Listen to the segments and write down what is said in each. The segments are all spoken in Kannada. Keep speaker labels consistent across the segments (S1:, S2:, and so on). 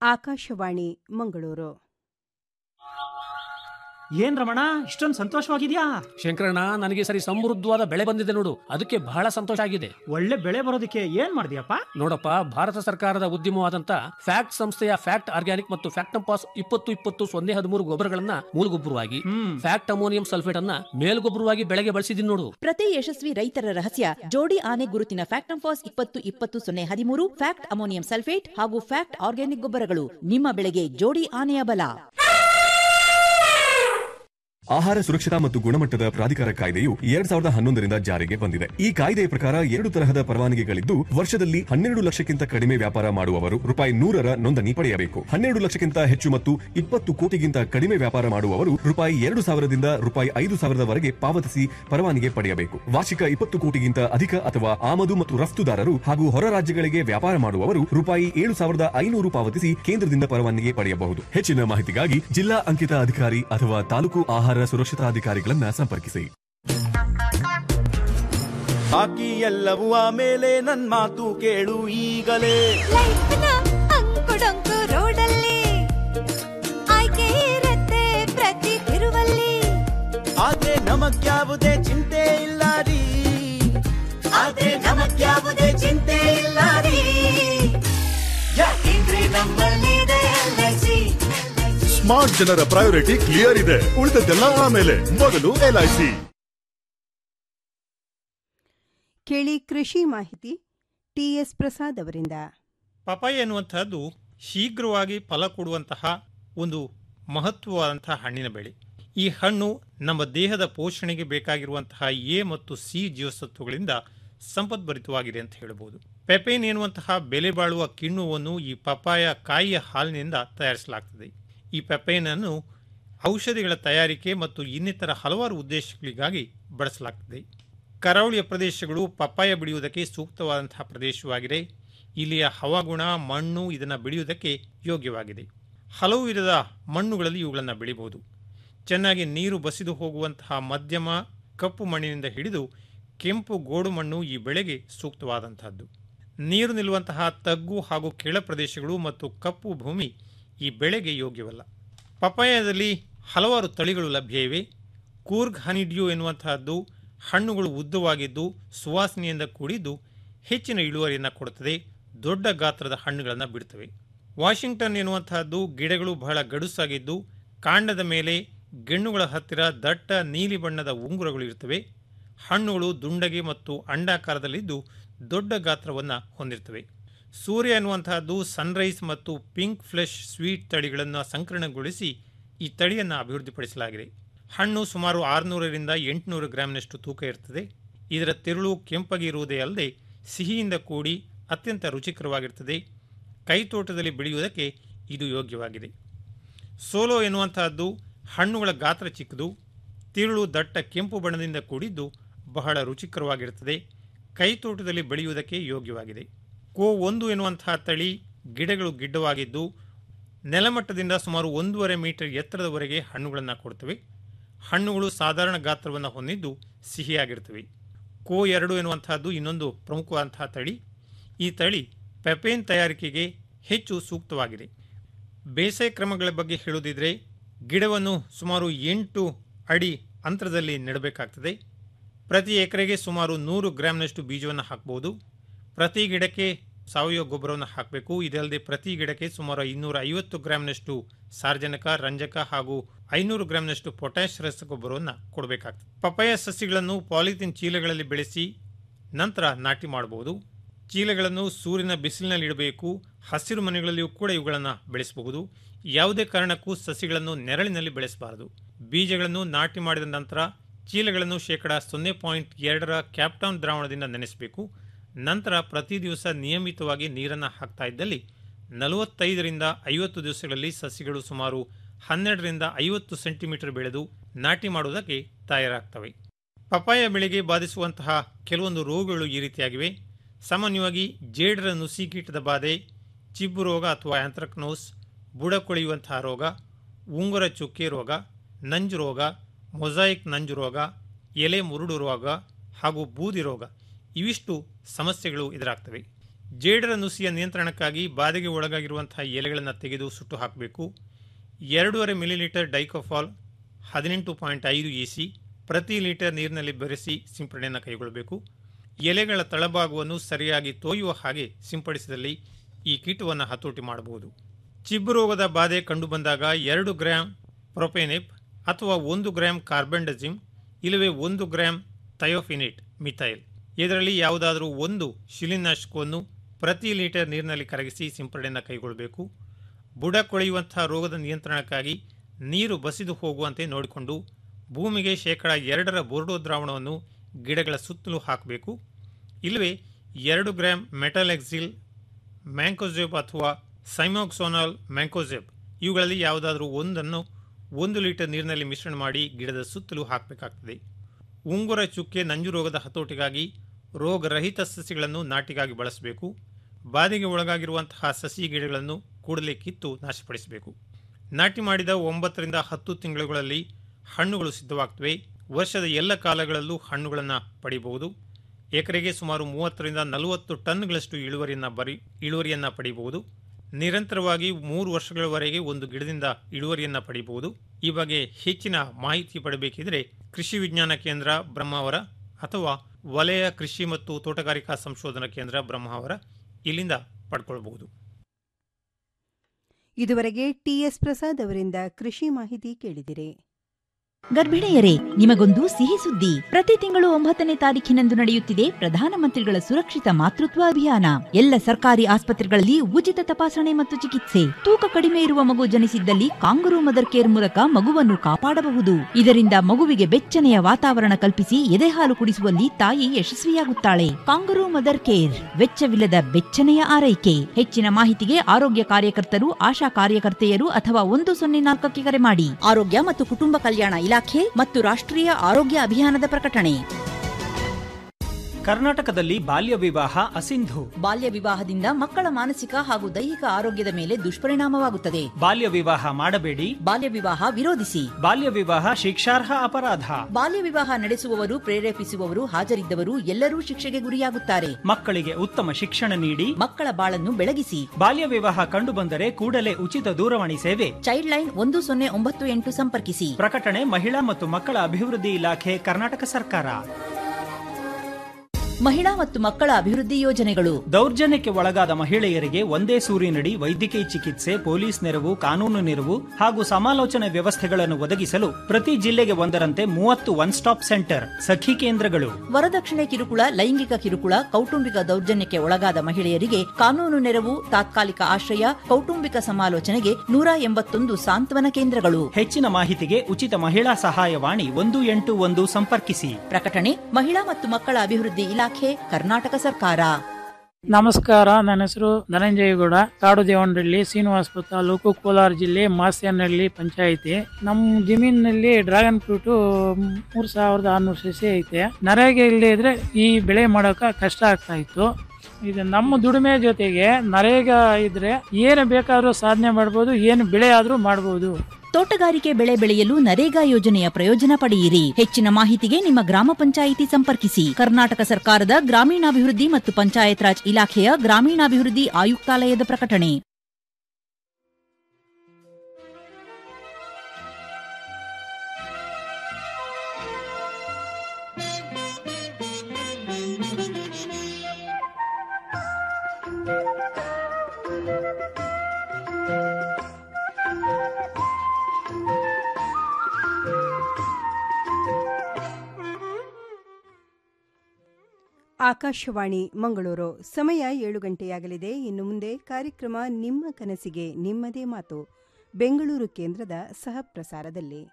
S1: ಆಕಾಶವಾಣಿ ಮಂಗಳೂರು
S2: ಏನ್ ರಮಣ ಇಷ್ಟೊಂದು ಸಂತೋಷವಾಗಿದ್ಯಾ
S3: ಶಂಕರಣ್ಣ ನನಗೆ ಸರಿ ಸಮೃದ್ಧವಾದ ಬೆಳೆ ಬಂದಿದೆ ನೋಡು ಅದಕ್ಕೆ ಬಹಳ ಸಂತೋಷ ಆಗಿದೆ
S2: ಒಳ್ಳೆ ಬೆಳೆ ಬರೋದಕ್ಕೆ ಏನ್ ಮಾಡಿದ್ಯಪ್ಪ
S3: ನೋಡಪ್ಪ ಭಾರತ ಸರ್ಕಾರದ ಉದ್ಯಮವಾದಂತ ಫ್ಯಾಕ್ಟ್ ಸಂಸ್ಥೆಯ ಫ್ಯಾಕ್ಟ್ ಆರ್ಗ್ಯಾನಿಕ್ ಮತ್ತು ಫ್ಯಾಕ್ಟಂಪಾಸ್ ಇಪ್ಪತ್ತು ಇಪ್ಪತ್ತು ಸೊನ್ನೆ ಹದಿಮೂರು ಗೊಬ್ಬರಗಳನ್ನ ಮೂಲಗೊಬ್ಬರವಾಗಿ
S2: ಹ್ಮ್
S3: ಫ್ಯಾಕ್ಟ್ ಅಮೋನಿಯಂ ಸಲ್ಫೇಟ್ ಅನ್ನ ಮೇಲ್ಗೊಬ್ಬರವಾಗಿ ಬೆಳೆಗೆ ಬಳಸಿದೀನಿ ನೋಡು
S4: ಪ್ರತಿ ಯಶಸ್ವಿ ರೈತರ ರಹಸ್ಯ ಜೋಡಿ ಆನೆ ಗುರುತಿನ ಫ್ಯಾಕ್ಟಂಫಾಸ್ ಇಪ್ಪತ್ತು ಇಪ್ಪತ್ತು ಸೊನ್ನೆ ಹದಿಮೂರು ಫ್ಯಾಕ್ಟ್ ಅಮೋನಿಯಂ ಸಲ್ಫೇಟ್ ಹಾಗೂ ಫ್ಯಾಕ್ಟ್ ಆರ್ಗ್ಯಾನಿಕ್ ಗೊಬ್ಬರಗಳು ನಿಮ್ಮ ಬೆಳೆಗೆ ಜೋಡಿ ಆನೆಯ ಬಲ
S5: ಆಹಾರ ಸುರಕ್ಷತಾ ಮತ್ತು ಗುಣಮಟ್ಟದ ಪ್ರಾಧಿಕಾರ ಕಾಯ್ದೆಯು ಎರಡ್ ಸಾವಿರದ ಹನ್ನೊಂದರಿಂದ ಜಾರಿಗೆ ಬಂದಿದೆ ಈ ಕಾಯ್ದೆಯ ಪ್ರಕಾರ ಎರಡು ತರಹದ ಪರವಾನಗಿಗಳಿದ್ದು ವರ್ಷದಲ್ಲಿ ಹನ್ನೆರಡು ಲಕ್ಷಕ್ಕಿಂತ ಕಡಿಮೆ ವ್ಯಾಪಾರ ಮಾಡುವವರು ರೂಪಾಯಿ ನೂರರ ನೋಂದಣಿ ಪಡೆಯಬೇಕು ಹನ್ನೆರಡು ಲಕ್ಷಕ್ಕಿಂತ ಹೆಚ್ಚು ಮತ್ತು ಇಪ್ಪತ್ತು ಕೋಟಿಗಿಂತ ಕಡಿಮೆ ವ್ಯಾಪಾರ ಮಾಡುವವರು ರೂಪಾಯಿ ಎರಡು ಸಾವಿರದಿಂದ ರೂಪಾಯಿ ಐದು ಸಾವಿರದವರೆಗೆ ಪಾವತಿಸಿ ಪರವಾನಗಿ ಪಡೆಯಬೇಕು ವಾರ್ಷಿಕ ಇಪ್ಪತ್ತು ಕೋಟಿಗಿಂತ ಅಧಿಕ ಅಥವಾ ಆಮದು ಮತ್ತು ರಫ್ತುದಾರರು ಹಾಗೂ ಹೊರ ರಾಜ್ಯಗಳಿಗೆ ವ್ಯಾಪಾರ ಮಾಡುವವರು ರೂಪಾಯಿ ಏಳು ಸಾವಿರದ ಐನೂರು ಪಾವತಿಸಿ ಕೇಂದ್ರದಿಂದ ಪರವಾನಗಿ ಪಡೆಯಬಹುದು ಹೆಚ್ಚಿನ ಮಾಹಿತಿಗಾಗಿ ಜಿಲ್ಲಾ ಅಂಕಿತ ಅಧಿಕಾರಿ ಅಥವಾ ತಾಲೂಕು ಆಹಾರ ಸುರಕ್ಷತಾಧಿಕಾರಿಗಳನ್ನ ಸಂಪರ್ಕಿಸಿ
S6: ಬಾಕಿ ಎಲ್ಲವೂ ಆಮೇಲೆ ನನ್ ಮಾತು ಕೇಳು ಈಗಲೇ
S7: ಲೈಫ್ನ ಅಂಕುಡೊಂಕು ರೋಡಲ್ಲಿ ಆಯ್ಕೆ ಇರತ್ತೆ ಪ್ರತಿ ತಿರುವಲ್ಲಿ
S6: ಆದ್ರೆ ನಮಗ್ಯಾವುದೇ ಚಿಂತೆ ಇಲ್ಲ ರೀ ಆದ್ರೆ ನಮಗ್ಯಾವುದೇ ಚಿಂತೆ ಇಲ್ಲ ರೀ ಯಾಕೆಂದ್ರೆ ನಮ್ಮಲ್ಲಿದೆ LIC.
S8: ಸ್ಮಾರ್ಟ್ ಜನರ ಪ್ರಯಾರಿಟಿ ಕ್ಲಿಯರ್ ಇದೆ ಉಳಿದದ್ದೆಲ್ಲ ಆಮೇಲೆ ಮೊದಲು ಎಲ್ಐಸಿ
S1: ಕೇಳಿ ಕೃಷಿ ಮಾಹಿತಿ ಟಿಎಸ್ ಪ್ರಸಾದ್ ಅವರಿಂದ
S9: ಪಪಾಯ ಎನ್ನುವಂತಹದ್ದು ಶೀಘ್ರವಾಗಿ ಫಲ ಕೊಡುವಂತಹ ಒಂದು ಮಹತ್ವವಾದಂತಹ ಹಣ್ಣಿನ ಬೆಳೆ ಈ ಹಣ್ಣು ನಮ್ಮ ದೇಹದ ಪೋಷಣೆಗೆ ಬೇಕಾಗಿರುವಂತಹ ಎ ಮತ್ತು ಸಿ ಜೀವಸತ್ವಗಳಿಂದ ಸಂಪದ್ಭರಿತವಾಗಿದೆ ಅಂತ ಹೇಳಬಹುದು ಪೆಪೈನ್ ಎನ್ನುವಂತಹ ಬೆಲೆ ಬಾಳುವ ಕಿಣ್ಣುವನ್ನು ಈ ಪಪಾಯ ಕಾಯಿಯ ಹಾಲಿನಿಂದ ತಯಾರಿಸಲಾಗ್ತದೆ ಈ ಪೆಪೈನ್ ಅನ್ನು ಔಷಧಿಗಳ ತಯಾರಿಕೆ ಮತ್ತು ಇನ್ನಿತರ ಹಲವಾರು ಉದ್ದೇಶಗಳಿಗಾಗಿ ಬಳಸಲಾಗ್ತದೆ ಕರಾವಳಿಯ ಪ್ರದೇಶಗಳು ಪಪ್ಪಾಯ ಬೆಳೆಯುವುದಕ್ಕೆ ಸೂಕ್ತವಾದಂತಹ ಪ್ರದೇಶವಾಗಿದೆ ಇಲ್ಲಿಯ ಹವಾಗುಣ ಮಣ್ಣು ಇದನ್ನು ಬೆಳೆಯುವುದಕ್ಕೆ ಯೋಗ್ಯವಾಗಿದೆ ಹಲವು ವಿಧದ ಮಣ್ಣುಗಳಲ್ಲಿ ಇವುಗಳನ್ನು ಬೆಳೆಯಬಹುದು ಚೆನ್ನಾಗಿ ನೀರು ಬಸಿದು ಹೋಗುವಂತಹ ಮಧ್ಯಮ ಕಪ್ಪು ಮಣ್ಣಿನಿಂದ ಹಿಡಿದು ಕೆಂಪು ಗೋಡು ಮಣ್ಣು ಈ ಬೆಳೆಗೆ ಸೂಕ್ತವಾದಂತಹದ್ದು ನೀರು ನಿಲ್ಲುವಂತಹ ತಗ್ಗು ಹಾಗೂ ಕೆಳ ಪ್ರದೇಶಗಳು ಮತ್ತು ಕಪ್ಪು ಭೂಮಿ ಈ ಬೆಳೆಗೆ ಯೋಗ್ಯವಲ್ಲ ಪಪಾಯದಲ್ಲಿ ಹಲವಾರು ತಳಿಗಳು ಲಭ್ಯ ಇವೆ ಕೂರ್ಗ್ ಹನಿಡ್ಯೂ ಎನ್ನುವಂತಹದ್ದು ಹಣ್ಣುಗಳು ಉದ್ದವಾಗಿದ್ದು ಸುವಾಸನೆಯಿಂದ ಕೂಡಿದ್ದು ಹೆಚ್ಚಿನ ಇಳುವರಿಯನ್ನು ಕೊಡುತ್ತದೆ ದೊಡ್ಡ ಗಾತ್ರದ ಹಣ್ಣುಗಳನ್ನು ಬಿಡುತ್ತವೆ ವಾಷಿಂಗ್ಟನ್ ಎನ್ನುವಂತಹದ್ದು ಗಿಡಗಳು ಬಹಳ ಗಡುಸಾಗಿದ್ದು ಕಾಂಡದ ಮೇಲೆ ಗೆಣ್ಣುಗಳ ಹತ್ತಿರ ದಟ್ಟ ನೀಲಿ ಬಣ್ಣದ ಉಂಗುರಗಳು ಇರುತ್ತವೆ ಹಣ್ಣುಗಳು ದುಂಡಗೆ ಮತ್ತು ಅಂಡಾಕಾರದಲ್ಲಿದ್ದು ದೊಡ್ಡ ಗಾತ್ರವನ್ನು ಹೊಂದಿರ್ತವೆ ಸೂರ್ಯ ಎನ್ನುವಂತಹದ್ದು ಸನ್ರೈಸ್ ಮತ್ತು ಪಿಂಕ್ ಫ್ಲೆಶ್ ಸ್ವೀಟ್ ತಳಿಗಳನ್ನು ಸಂಕಲನಗೊಳಿಸಿ ಈ ತಳಿಯನ್ನು ಅಭಿವೃದ್ಧಿಪಡಿಸಲಾಗಿದೆ ಹಣ್ಣು ಸುಮಾರು ಆರುನೂರರಿಂದ ಎಂಟುನೂರು ಗ್ರಾಂನಷ್ಟು ತೂಕ ಇರ್ತದೆ ಇದರ ತಿರುಳು ಕೆಂಪಗೆ ಇರುವುದೇ ಅಲ್ಲದೆ ಸಿಹಿಯಿಂದ ಕೂಡಿ ಅತ್ಯಂತ ರುಚಿಕರವಾಗಿರ್ತದೆ ಕೈತೋಟದಲ್ಲಿ ಬೆಳೆಯುವುದಕ್ಕೆ ಇದು ಯೋಗ್ಯವಾಗಿದೆ ಸೋಲೋ ಎನ್ನುವಂತಹದ್ದು ಹಣ್ಣುಗಳ ಗಾತ್ರ ಚಿಕ್ಕದು ತಿರುಳು ದಟ್ಟ ಕೆಂಪು ಬಣ್ಣದಿಂದ ಕೂಡಿದ್ದು ಬಹಳ ರುಚಿಕರವಾಗಿರುತ್ತದೆ ಕೈತೋಟದಲ್ಲಿ ಬೆಳೆಯುವುದಕ್ಕೆ ಯೋಗ್ಯವಾಗಿದೆ ಕೋ ಒಂದು ಎನ್ನುವಂತಹ ತಳಿ ಗಿಡಗಳು ಗಿಡ್ಡವಾಗಿದ್ದು ನೆಲಮಟ್ಟದಿಂದ ಸುಮಾರು ಒಂದೂವರೆ ಮೀಟರ್ ಎತ್ತರದವರೆಗೆ ಹಣ್ಣುಗಳನ್ನು ಕೊಡ್ತವೆ ಹಣ್ಣುಗಳು ಸಾಧಾರಣ ಗಾತ್ರವನ್ನು ಹೊಂದಿದ್ದು ಸಿಹಿಯಾಗಿರ್ತವೆ ಕೋ ಎರಡು ಎನ್ನುವಂತಹದ್ದು ಇನ್ನೊಂದು ಪ್ರಮುಖವಾದಂತಹ ತಳಿ ಈ ತಳಿ ಪೆಪೇನ್ ತಯಾರಿಕೆಗೆ ಹೆಚ್ಚು ಸೂಕ್ತವಾಗಿದೆ ಬೇಸಾಯ ಕ್ರಮಗಳ ಬಗ್ಗೆ ಹೇಳುವುದಿದ್ರೆ ಗಿಡವನ್ನು ಸುಮಾರು ಎಂಟು ಅಡಿ ಅಂತರದಲ್ಲಿ ನೆಡಬೇಕಾಗ್ತದೆ ಪ್ರತಿ ಎಕರೆಗೆ ಸುಮಾರು ನೂರು ಗ್ರಾಂನಷ್ಟು ಬೀಜವನ್ನು ಹಾಕಬಹುದು ಪ್ರತಿ ಗಿಡಕ್ಕೆ ಸಾವಯವ ಗೊಬ್ಬರವನ್ನು ಹಾಕಬೇಕು ಇದಲ್ಲದೆ ಪ್ರತಿ ಗಿಡಕ್ಕೆ ಸುಮಾರು ಇನ್ನೂರ ಐವತ್ತು ಗ್ರಾಂನಷ್ಟು ಸಾರ್ವಜನಿಕ ರಂಜಕ ಹಾಗೂ ಐನೂರು ಗ್ರಾಂನಷ್ಟು ಪೊಟ್ಯಾಶ್ ರಸಗೊಬ್ಬರವನ್ನು ಕೊಡಬೇಕಾಗ್ತದೆ ಪಪಾಯ ಸಸಿಗಳನ್ನು ಪಾಲಿಥಿನ್ ಚೀಲಗಳಲ್ಲಿ ಬೆಳೆಸಿ ನಂತರ ನಾಟಿ ಮಾಡಬಹುದು ಚೀಲಗಳನ್ನು ಸೂರ್ಯನ ಬಿಸಿಲಿನಲ್ಲಿ ಇಡಬೇಕು ಹಸಿರು ಮನೆಗಳಲ್ಲಿಯೂ ಕೂಡ ಇವುಗಳನ್ನು ಬೆಳೆಸಬಹುದು ಯಾವುದೇ ಕಾರಣಕ್ಕೂ ಸಸಿಗಳನ್ನು ನೆರಳಿನಲ್ಲಿ ಬೆಳೆಸಬಾರದು ಬೀಜಗಳನ್ನು ನಾಟಿ ಮಾಡಿದ ನಂತರ ಚೀಲಗಳನ್ನು ಶೇಕಡ ಸೊನ್ನೆ ಪಾಯಿಂಟ್ ಎರಡರ ಕ್ಯಾಪ್ಟಾನ್ ದ್ರಾವಣದಿಂದ ನೆನೆಸಬೇಕು ನಂತರ ಪ್ರತಿ ದಿವಸ ನಿಯಮಿತವಾಗಿ ನೀರನ್ನು ಹಾಕ್ತಾ ಇದ್ದಲ್ಲಿ ನಲವತ್ತೈದರಿಂದ ಐವತ್ತು ದಿವಸಗಳಲ್ಲಿ ಸಸಿಗಳು ಸುಮಾರು ಹನ್ನೆರಡರಿಂದ ಐವತ್ತು ಸೆಂಟಿಮೀಟರ್ ಬೆಳೆದು ನಾಟಿ ಮಾಡುವುದಕ್ಕೆ ತಯಾರಾಗ್ತವೆ ಪಪಾಯ ಬೆಳೆಗೆ ಬಾಧಿಸುವಂತಹ ಕೆಲವೊಂದು ರೋಗಗಳು ಈ ರೀತಿಯಾಗಿವೆ ಸಾಮಾನ್ಯವಾಗಿ ಜೇಡರ ನುಸಿ ಕೀಟದ ಬಾಧೆ ಚಿಬ್ಬು ರೋಗ ಅಥವಾ ಆಂಥ್ರಕ್ನೋಸ್ ಬುಡ ಕೊಳೆಯುವಂತಹ ರೋಗ ಉಂಗುರ ಚುಕ್ಕೆ ರೋಗ ನಂಜು ರೋಗ ಮೊಸಾಯಿಕ್ ನಂಜು ರೋಗ ಎಲೆ ಮುರುಡು ರೋಗ ಹಾಗೂ ಬೂದಿ ರೋಗ ಇವಿಷ್ಟು ಸಮಸ್ಯೆಗಳು ಎದುರಾಗ್ತವೆ ಜೇಡರ ನುಸಿಯ ನಿಯಂತ್ರಣಕ್ಕಾಗಿ ಬಾಧೆಗೆ ಒಳಗಾಗಿರುವಂತಹ ಎಲೆಗಳನ್ನು ತೆಗೆದು ಸುಟ್ಟು ಹಾಕಬೇಕು ಎರಡೂವರೆ ಮಿಲಿಲೀಟರ್ ಡೈಕೋಫಾಲ್ ಹದಿನೆಂಟು ಪಾಯಿಂಟ್ ಐದು ಇ ಸಿ ಪ್ರತಿ ಲೀಟರ್ ನೀರಿನಲ್ಲಿ ಬೆರೆಸಿ ಸಿಂಪಡಣೆಯನ್ನು ಕೈಗೊಳ್ಳಬೇಕು ಎಲೆಗಳ ತಳಭಾಗವನ್ನು ಸರಿಯಾಗಿ ತೋಯುವ ಹಾಗೆ ಸಿಂಪಡಿಸಿದಲ್ಲಿ ಈ ಕೀಟವನ್ನು ಹತೋಟಿ ಮಾಡಬಹುದು ಚಿಬ್ಬು ರೋಗದ ಬಾಧೆ ಕಂಡುಬಂದಾಗ ಎರಡು ಗ್ರಾಂ ಪ್ರೊಪೆನೆಪ್ ಅಥವಾ ಒಂದು ಗ್ರಾಂ ಕಾರ್ಬೆಂಡಜಿಮ್ ಇಲ್ಲವೇ ಒಂದು ಗ್ರಾಂ ಥಯೋಫಿನಿಟ್ ಮಿಥೈಲ್ ಇದರಲ್ಲಿ ಯಾವುದಾದರೂ ಒಂದು ಶಿಲೀನಾಶಕವನ್ನು ಪ್ರತಿ ಲೀಟರ್ ನೀರಿನಲ್ಲಿ ಕರಗಿಸಿ ಸಿಂಪಡಣೆಯನ್ನು ಕೈಗೊಳ್ಳಬೇಕು ಬುಡ ಕೊಳೆಯುವಂತಹ ರೋಗದ ನಿಯಂತ್ರಣಕ್ಕಾಗಿ ನೀರು ಬಸಿದು ಹೋಗುವಂತೆ ನೋಡಿಕೊಂಡು ಭೂಮಿಗೆ ಶೇಕಡ ಎರಡರ ಬೋರ್ಡೋ ದ್ರಾವಣವನ್ನು ಗಿಡಗಳ ಸುತ್ತಲೂ ಹಾಕಬೇಕು ಇಲ್ಲವೇ ಎರಡು ಗ್ರಾಂ ಮೆಟಲೆಕ್ಸಿಲ್ ಮ್ಯಾಂಕೋಜೆಬ್ ಅಥವಾ ಸೈಮೋಕ್ಸೋನಾಲ್ ಮ್ಯಾಂಕೋಜೆಬ್ ಇವುಗಳಲ್ಲಿ ಯಾವುದಾದರೂ ಒಂದನ್ನು ಒಂದು ಲೀಟರ್ ನೀರಿನಲ್ಲಿ ಮಿಶ್ರಣ ಮಾಡಿ ಗಿಡದ ಸುತ್ತಲೂ ಹಾಕಬೇಕಾಗ್ತದೆ ಉಂಗುರ ಚುಕ್ಕೆ ನಂಜು ರೋಗದ ಹತೋಟಿಗಾಗಿ ರೋಗರಹಿತ ಸಸಿಗಳನ್ನು ನಾಟಿಗಾಗಿ ಬಳಸಬೇಕು ಬಾಧೆಗೆ ಒಳಗಾಗಿರುವಂತಹ ಸಸಿ ಗಿಡಗಳನ್ನು ಕೂಡಲೇ ಕಿತ್ತು ನಾಶಪಡಿಸಬೇಕು ನಾಟಿ ಮಾಡಿದ ಒಂಬತ್ತರಿಂದ ಹತ್ತು ತಿಂಗಳುಗಳಲ್ಲಿ ಹಣ್ಣುಗಳು ಸಿದ್ಧವಾಗ್ತವೆ ವರ್ಷದ ಎಲ್ಲ ಕಾಲಗಳಲ್ಲೂ ಹಣ್ಣುಗಳನ್ನು ಪಡೆಯಬಹುದು ಎಕರೆಗೆ ಸುಮಾರು ಮೂವತ್ತರಿಂದ ನಲವತ್ತು ಟನ್ಗಳಷ್ಟು ಇಳುವರಿಯನ್ನು ಬರಿ ಇಳುವರಿಯನ್ನು ಪಡೆಯಬಹುದು ನಿರಂತರವಾಗಿ ಮೂರು ವರ್ಷಗಳವರೆಗೆ ಒಂದು ಗಿಡದಿಂದ ಇಳುವರಿಯನ್ನು ಪಡೆಯಬಹುದು ಈ ಬಗ್ಗೆ ಹೆಚ್ಚಿನ ಮಾಹಿತಿ ಪಡೆಯಬೇಕಿದ್ರೆ ಕೃಷಿ ವಿಜ್ಞಾನ ಕೇಂದ್ರ ಬ್ರಹ್ಮಾವರ ಅಥವಾ ವಲಯ ಕೃಷಿ ಮತ್ತು ತೋಟಗಾರಿಕಾ ಸಂಶೋಧನಾ ಕೇಂದ್ರ ಬ್ರಹ್ಮಾವರ ಇಲ್ಲಿಂದ ಪಡ್ಕೊಳ್ಬಹುದು
S1: ಇದುವರೆಗೆ ಟಿಎಸ್ ಪ್ರಸಾದ್ ಅವರಿಂದ ಕೃಷಿ ಮಾಹಿತಿ ಕೇಳಿದಿರಿ
S4: ಗರ್ಭಿಣಿಯರೇ ನಿಮಗೊಂದು ಸಿಹಿ ಸುದ್ದಿ ಪ್ರತಿ ತಿಂಗಳು ಒಂಬತ್ತನೇ ತಾರೀಖಿನಂದು ನಡೆಯುತ್ತಿದೆ ಪ್ರಧಾನಮಂತ್ರಿಗಳ ಸುರಕ್ಷಿತ ಮಾತೃತ್ವ ಅಭಿಯಾನ ಎಲ್ಲ ಸರ್ಕಾರಿ ಆಸ್ಪತ್ರೆಗಳಲ್ಲಿ ಉಚಿತ ತಪಾಸಣೆ ಮತ್ತು ಚಿಕಿತ್ಸೆ ತೂಕ ಕಡಿಮೆ ಇರುವ ಮಗು ಜನಿಸಿದ್ದಲ್ಲಿ ಕಾಂಗರೂ ಮದರ್ ಕೇರ್ ಮೂಲಕ ಮಗುವನ್ನು ಕಾಪಾಡಬಹುದು ಇದರಿಂದ ಮಗುವಿಗೆ ಬೆಚ್ಚನೆಯ ವಾತಾವರಣ ಕಲ್ಪಿಸಿ ಎದೆಹಾಲು ಕುಡಿಸುವಲ್ಲಿ ತಾಯಿ ಯಶಸ್ವಿಯಾಗುತ್ತಾಳೆ ಕಾಂಗರೂ ಮದರ್ ಕೇರ್ ವೆಚ್ಚವಿಲ್ಲದ ಬೆಚ್ಚನೆಯ ಆರೈಕೆ ಹೆಚ್ಚಿನ ಮಾಹಿತಿಗೆ ಆರೋಗ್ಯ ಕಾರ್ಯಕರ್ತರು ಆಶಾ ಕಾರ್ಯಕರ್ತೆಯರು ಅಥವಾ ಒಂದು ಸೊನ್ನೆ ನಾಲ್ಕಕ್ಕೆ ಕರೆ ಮಾಡಿ ಆರೋಗ್ಯ ಮತ್ತು ಕುಟುಂಬ ಕಲ್ಯಾಣ ಇಲಾಖೆ ಮತ್ತು ರಾಷ್ಟ್ರೀಯ ಆರೋಗ್ಯ ಅಭಿಯಾನದ ಪ್ರಕಟಣೆ
S2: ಕರ್ನಾಟಕದಲ್ಲಿ ಬಾಲ್ಯ ವಿವಾಹ ಅಸಿಂಧು
S4: ಬಾಲ್ಯ ವಿವಾಹದಿಂದ ಮಕ್ಕಳ ಮಾನಸಿಕ ಹಾಗೂ ದೈಹಿಕ ಆರೋಗ್ಯದ ಮೇಲೆ ದುಷ್ಪರಿಣಾಮವಾಗುತ್ತದೆ
S2: ಬಾಲ್ಯ ವಿವಾಹ ಮಾಡಬೇಡಿ
S4: ಬಾಲ್ಯ ವಿವಾಹ ವಿರೋಧಿಸಿ
S2: ಬಾಲ್ಯ ವಿವಾಹ ಶಿಕ್ಷಾರ್ಹ ಅಪರಾಧ
S4: ಬಾಲ್ಯ ವಿವಾಹ ನಡೆಸುವವರು ಪ್ರೇರೇಪಿಸುವವರು ಹಾಜರಿದ್ದವರು ಎಲ್ಲರೂ ಶಿಕ್ಷೆಗೆ ಗುರಿಯಾಗುತ್ತಾರೆ
S2: ಮಕ್ಕಳಿಗೆ ಉತ್ತಮ ಶಿಕ್ಷಣ ನೀಡಿ
S4: ಮಕ್ಕಳ ಬಾಳನ್ನು ಬೆಳಗಿಸಿ
S2: ಬಾಲ್ಯ ವಿವಾಹ ಕಂಡುಬಂದರೆ ಕೂಡಲೇ ಉಚಿತ ದೂರವಾಣಿ ಸೇವೆ
S4: ಚೈಲ್ಡ್ ಲೈನ್ ಒಂದು ಸೊನ್ನೆ ಒಂಬತ್ತು ಎಂಟು ಸಂಪರ್ಕಿಸಿ
S2: ಪ್ರಕಟಣೆ ಮಹಿಳಾ ಮತ್ತು ಮಕ್ಕಳ ಅಭಿವೃದ್ಧಿ ಇಲಾಖೆ ಕರ್ನಾಟಕ ಸರ್ಕಾರ
S4: ಮಹಿಳಾ ಮತ್ತು ಮಕ್ಕಳ ಅಭಿವೃದ್ಧಿ ಯೋಜನೆಗಳು
S2: ದೌರ್ಜನ್ಯಕ್ಕೆ ಒಳಗಾದ ಮಹಿಳೆಯರಿಗೆ ಒಂದೇ ಸೂರಿನಡಿ ವೈದ್ಯಕೀಯ ಚಿಕಿತ್ಸೆ ಪೊಲೀಸ್ ನೆರವು ಕಾನೂನು ನೆರವು ಹಾಗೂ ಸಮಾಲೋಚನೆ ವ್ಯವಸ್ಥೆಗಳನ್ನು ಒದಗಿಸಲು ಪ್ರತಿ ಜಿಲ್ಲೆಗೆ ಒಂದರಂತೆ ಮೂವತ್ತು ಒನ್ ಸ್ಟಾಪ್ ಸೆಂಟರ್ ಸಖಿ ಕೇಂದ್ರಗಳು
S4: ವರದಕ್ಷಿಣೆ ಕಿರುಕುಳ ಲೈಂಗಿಕ ಕಿರುಕುಳ ಕೌಟುಂಬಿಕ ದೌರ್ಜನ್ಯಕ್ಕೆ ಒಳಗಾದ ಮಹಿಳೆಯರಿಗೆ ಕಾನೂನು ನೆರವು ತಾತ್ಕಾಲಿಕ ಆಶ್ರಯ ಕೌಟುಂಬಿಕ ಸಮಾಲೋಚನೆಗೆ ನೂರ ಎಂಬತ್ತೊಂದು ಸಾಂತ್ವನ ಕೇಂದ್ರಗಳು
S2: ಹೆಚ್ಚಿನ ಮಾಹಿತಿಗೆ ಉಚಿತ ಮಹಿಳಾ ಸಹಾಯವಾಣಿ ಒಂದು ಎಂಟು ಒಂದು ಸಂಪರ್ಕಿಸಿ
S4: ಪ್ರಕಟಣೆ ಮಹಿಳಾ ಮತ್ತು ಮಕ್ಕಳ ಅಭಿವೃದ್ಧಿ ಇಲಾಖೆ ಕರ್ನಾಟಕ ಸರ್ಕಾರ
S10: ನಮಸ್ಕಾರ ನನ್ನ ಹೆಸರು ಧನಂಜಯಗೌಡ ಕಾಡು ದೇವನಹಳ್ಳಿ ಶ್ರೀನಿವಾಸಪುರ ತಾಲೂಕು ಕೋಲಾರ ಜಿಲ್ಲೆ ಮಾಸ್ಯನಹಳ್ಳಿ ಪಂಚಾಯಿತಿ ನಮ್ಮ ಜಮೀನಿನಲ್ಲಿ ಡ್ರ್ಯಾಗನ್ ಫ್ರೂಟ್ ಮೂರ್ ಸಾವಿರದ ಆರ್ನೂರು ಸಸಿ ಐತೆ ನರೇಗೆ ಇಲ್ಲದೆ ಇದ್ರೆ ಈ ಬೆಳೆ ಮಾಡೋಕೆ ಕಷ್ಟ ಆಗ್ತಾ ಇತ್ತು ಇದು ನಮ್ಮ ದುಡಿಮೆ ಜೊತೆಗೆ ನರೇಗ ಇದ್ರೆ ಏನು ಬೇಕಾದ್ರೂ ಸಾಧನೆ ಮಾಡ್ಬೋದು ಏನು ಬೆಳೆ ಆದ್ರೂ ಮಾಡ್ಬೋದು
S4: ತೋಟಗಾರಿಕೆ ಬೆಳೆ ಬೆಳೆಯಲು ನರೇಗಾ ಯೋಜನೆಯ ಪ್ರಯೋಜನ ಪಡೆಯಿರಿ ಹೆಚ್ಚಿನ ಮಾಹಿತಿಗೆ ನಿಮ್ಮ ಗ್ರಾಮ ಪಂಚಾಯಿತಿ ಸಂಪರ್ಕಿಸಿ ಕರ್ನಾಟಕ ಸರ್ಕಾರದ ಗ್ರಾಮೀಣಾಭಿವೃದ್ಧಿ ಮತ್ತು ಪಂಚಾಯತ್ ರಾಜ್ ಇಲಾಖೆಯ ಗ್ರಾಮೀಣಾಭಿವೃದ್ಧಿ ಆಯುಕ್ತಾಲಯದ ಪ್ರಕಟಣೆ
S1: ಆಕಾಶವಾಣಿ ಮಂಗಳೂರು ಸಮಯ ಏಳು ಗಂಟೆಯಾಗಲಿದೆ ಇನ್ನು ಮುಂದೆ ಕಾರ್ಯಕ್ರಮ ನಿಮ್ಮ ಕನಸಿಗೆ ನಿಮ್ಮದೇ ಮಾತು ಬೆಂಗಳೂರು ಕೇಂದ್ರದ ಸಹ ಪ್ರಸಾರದಲ್ಲಿ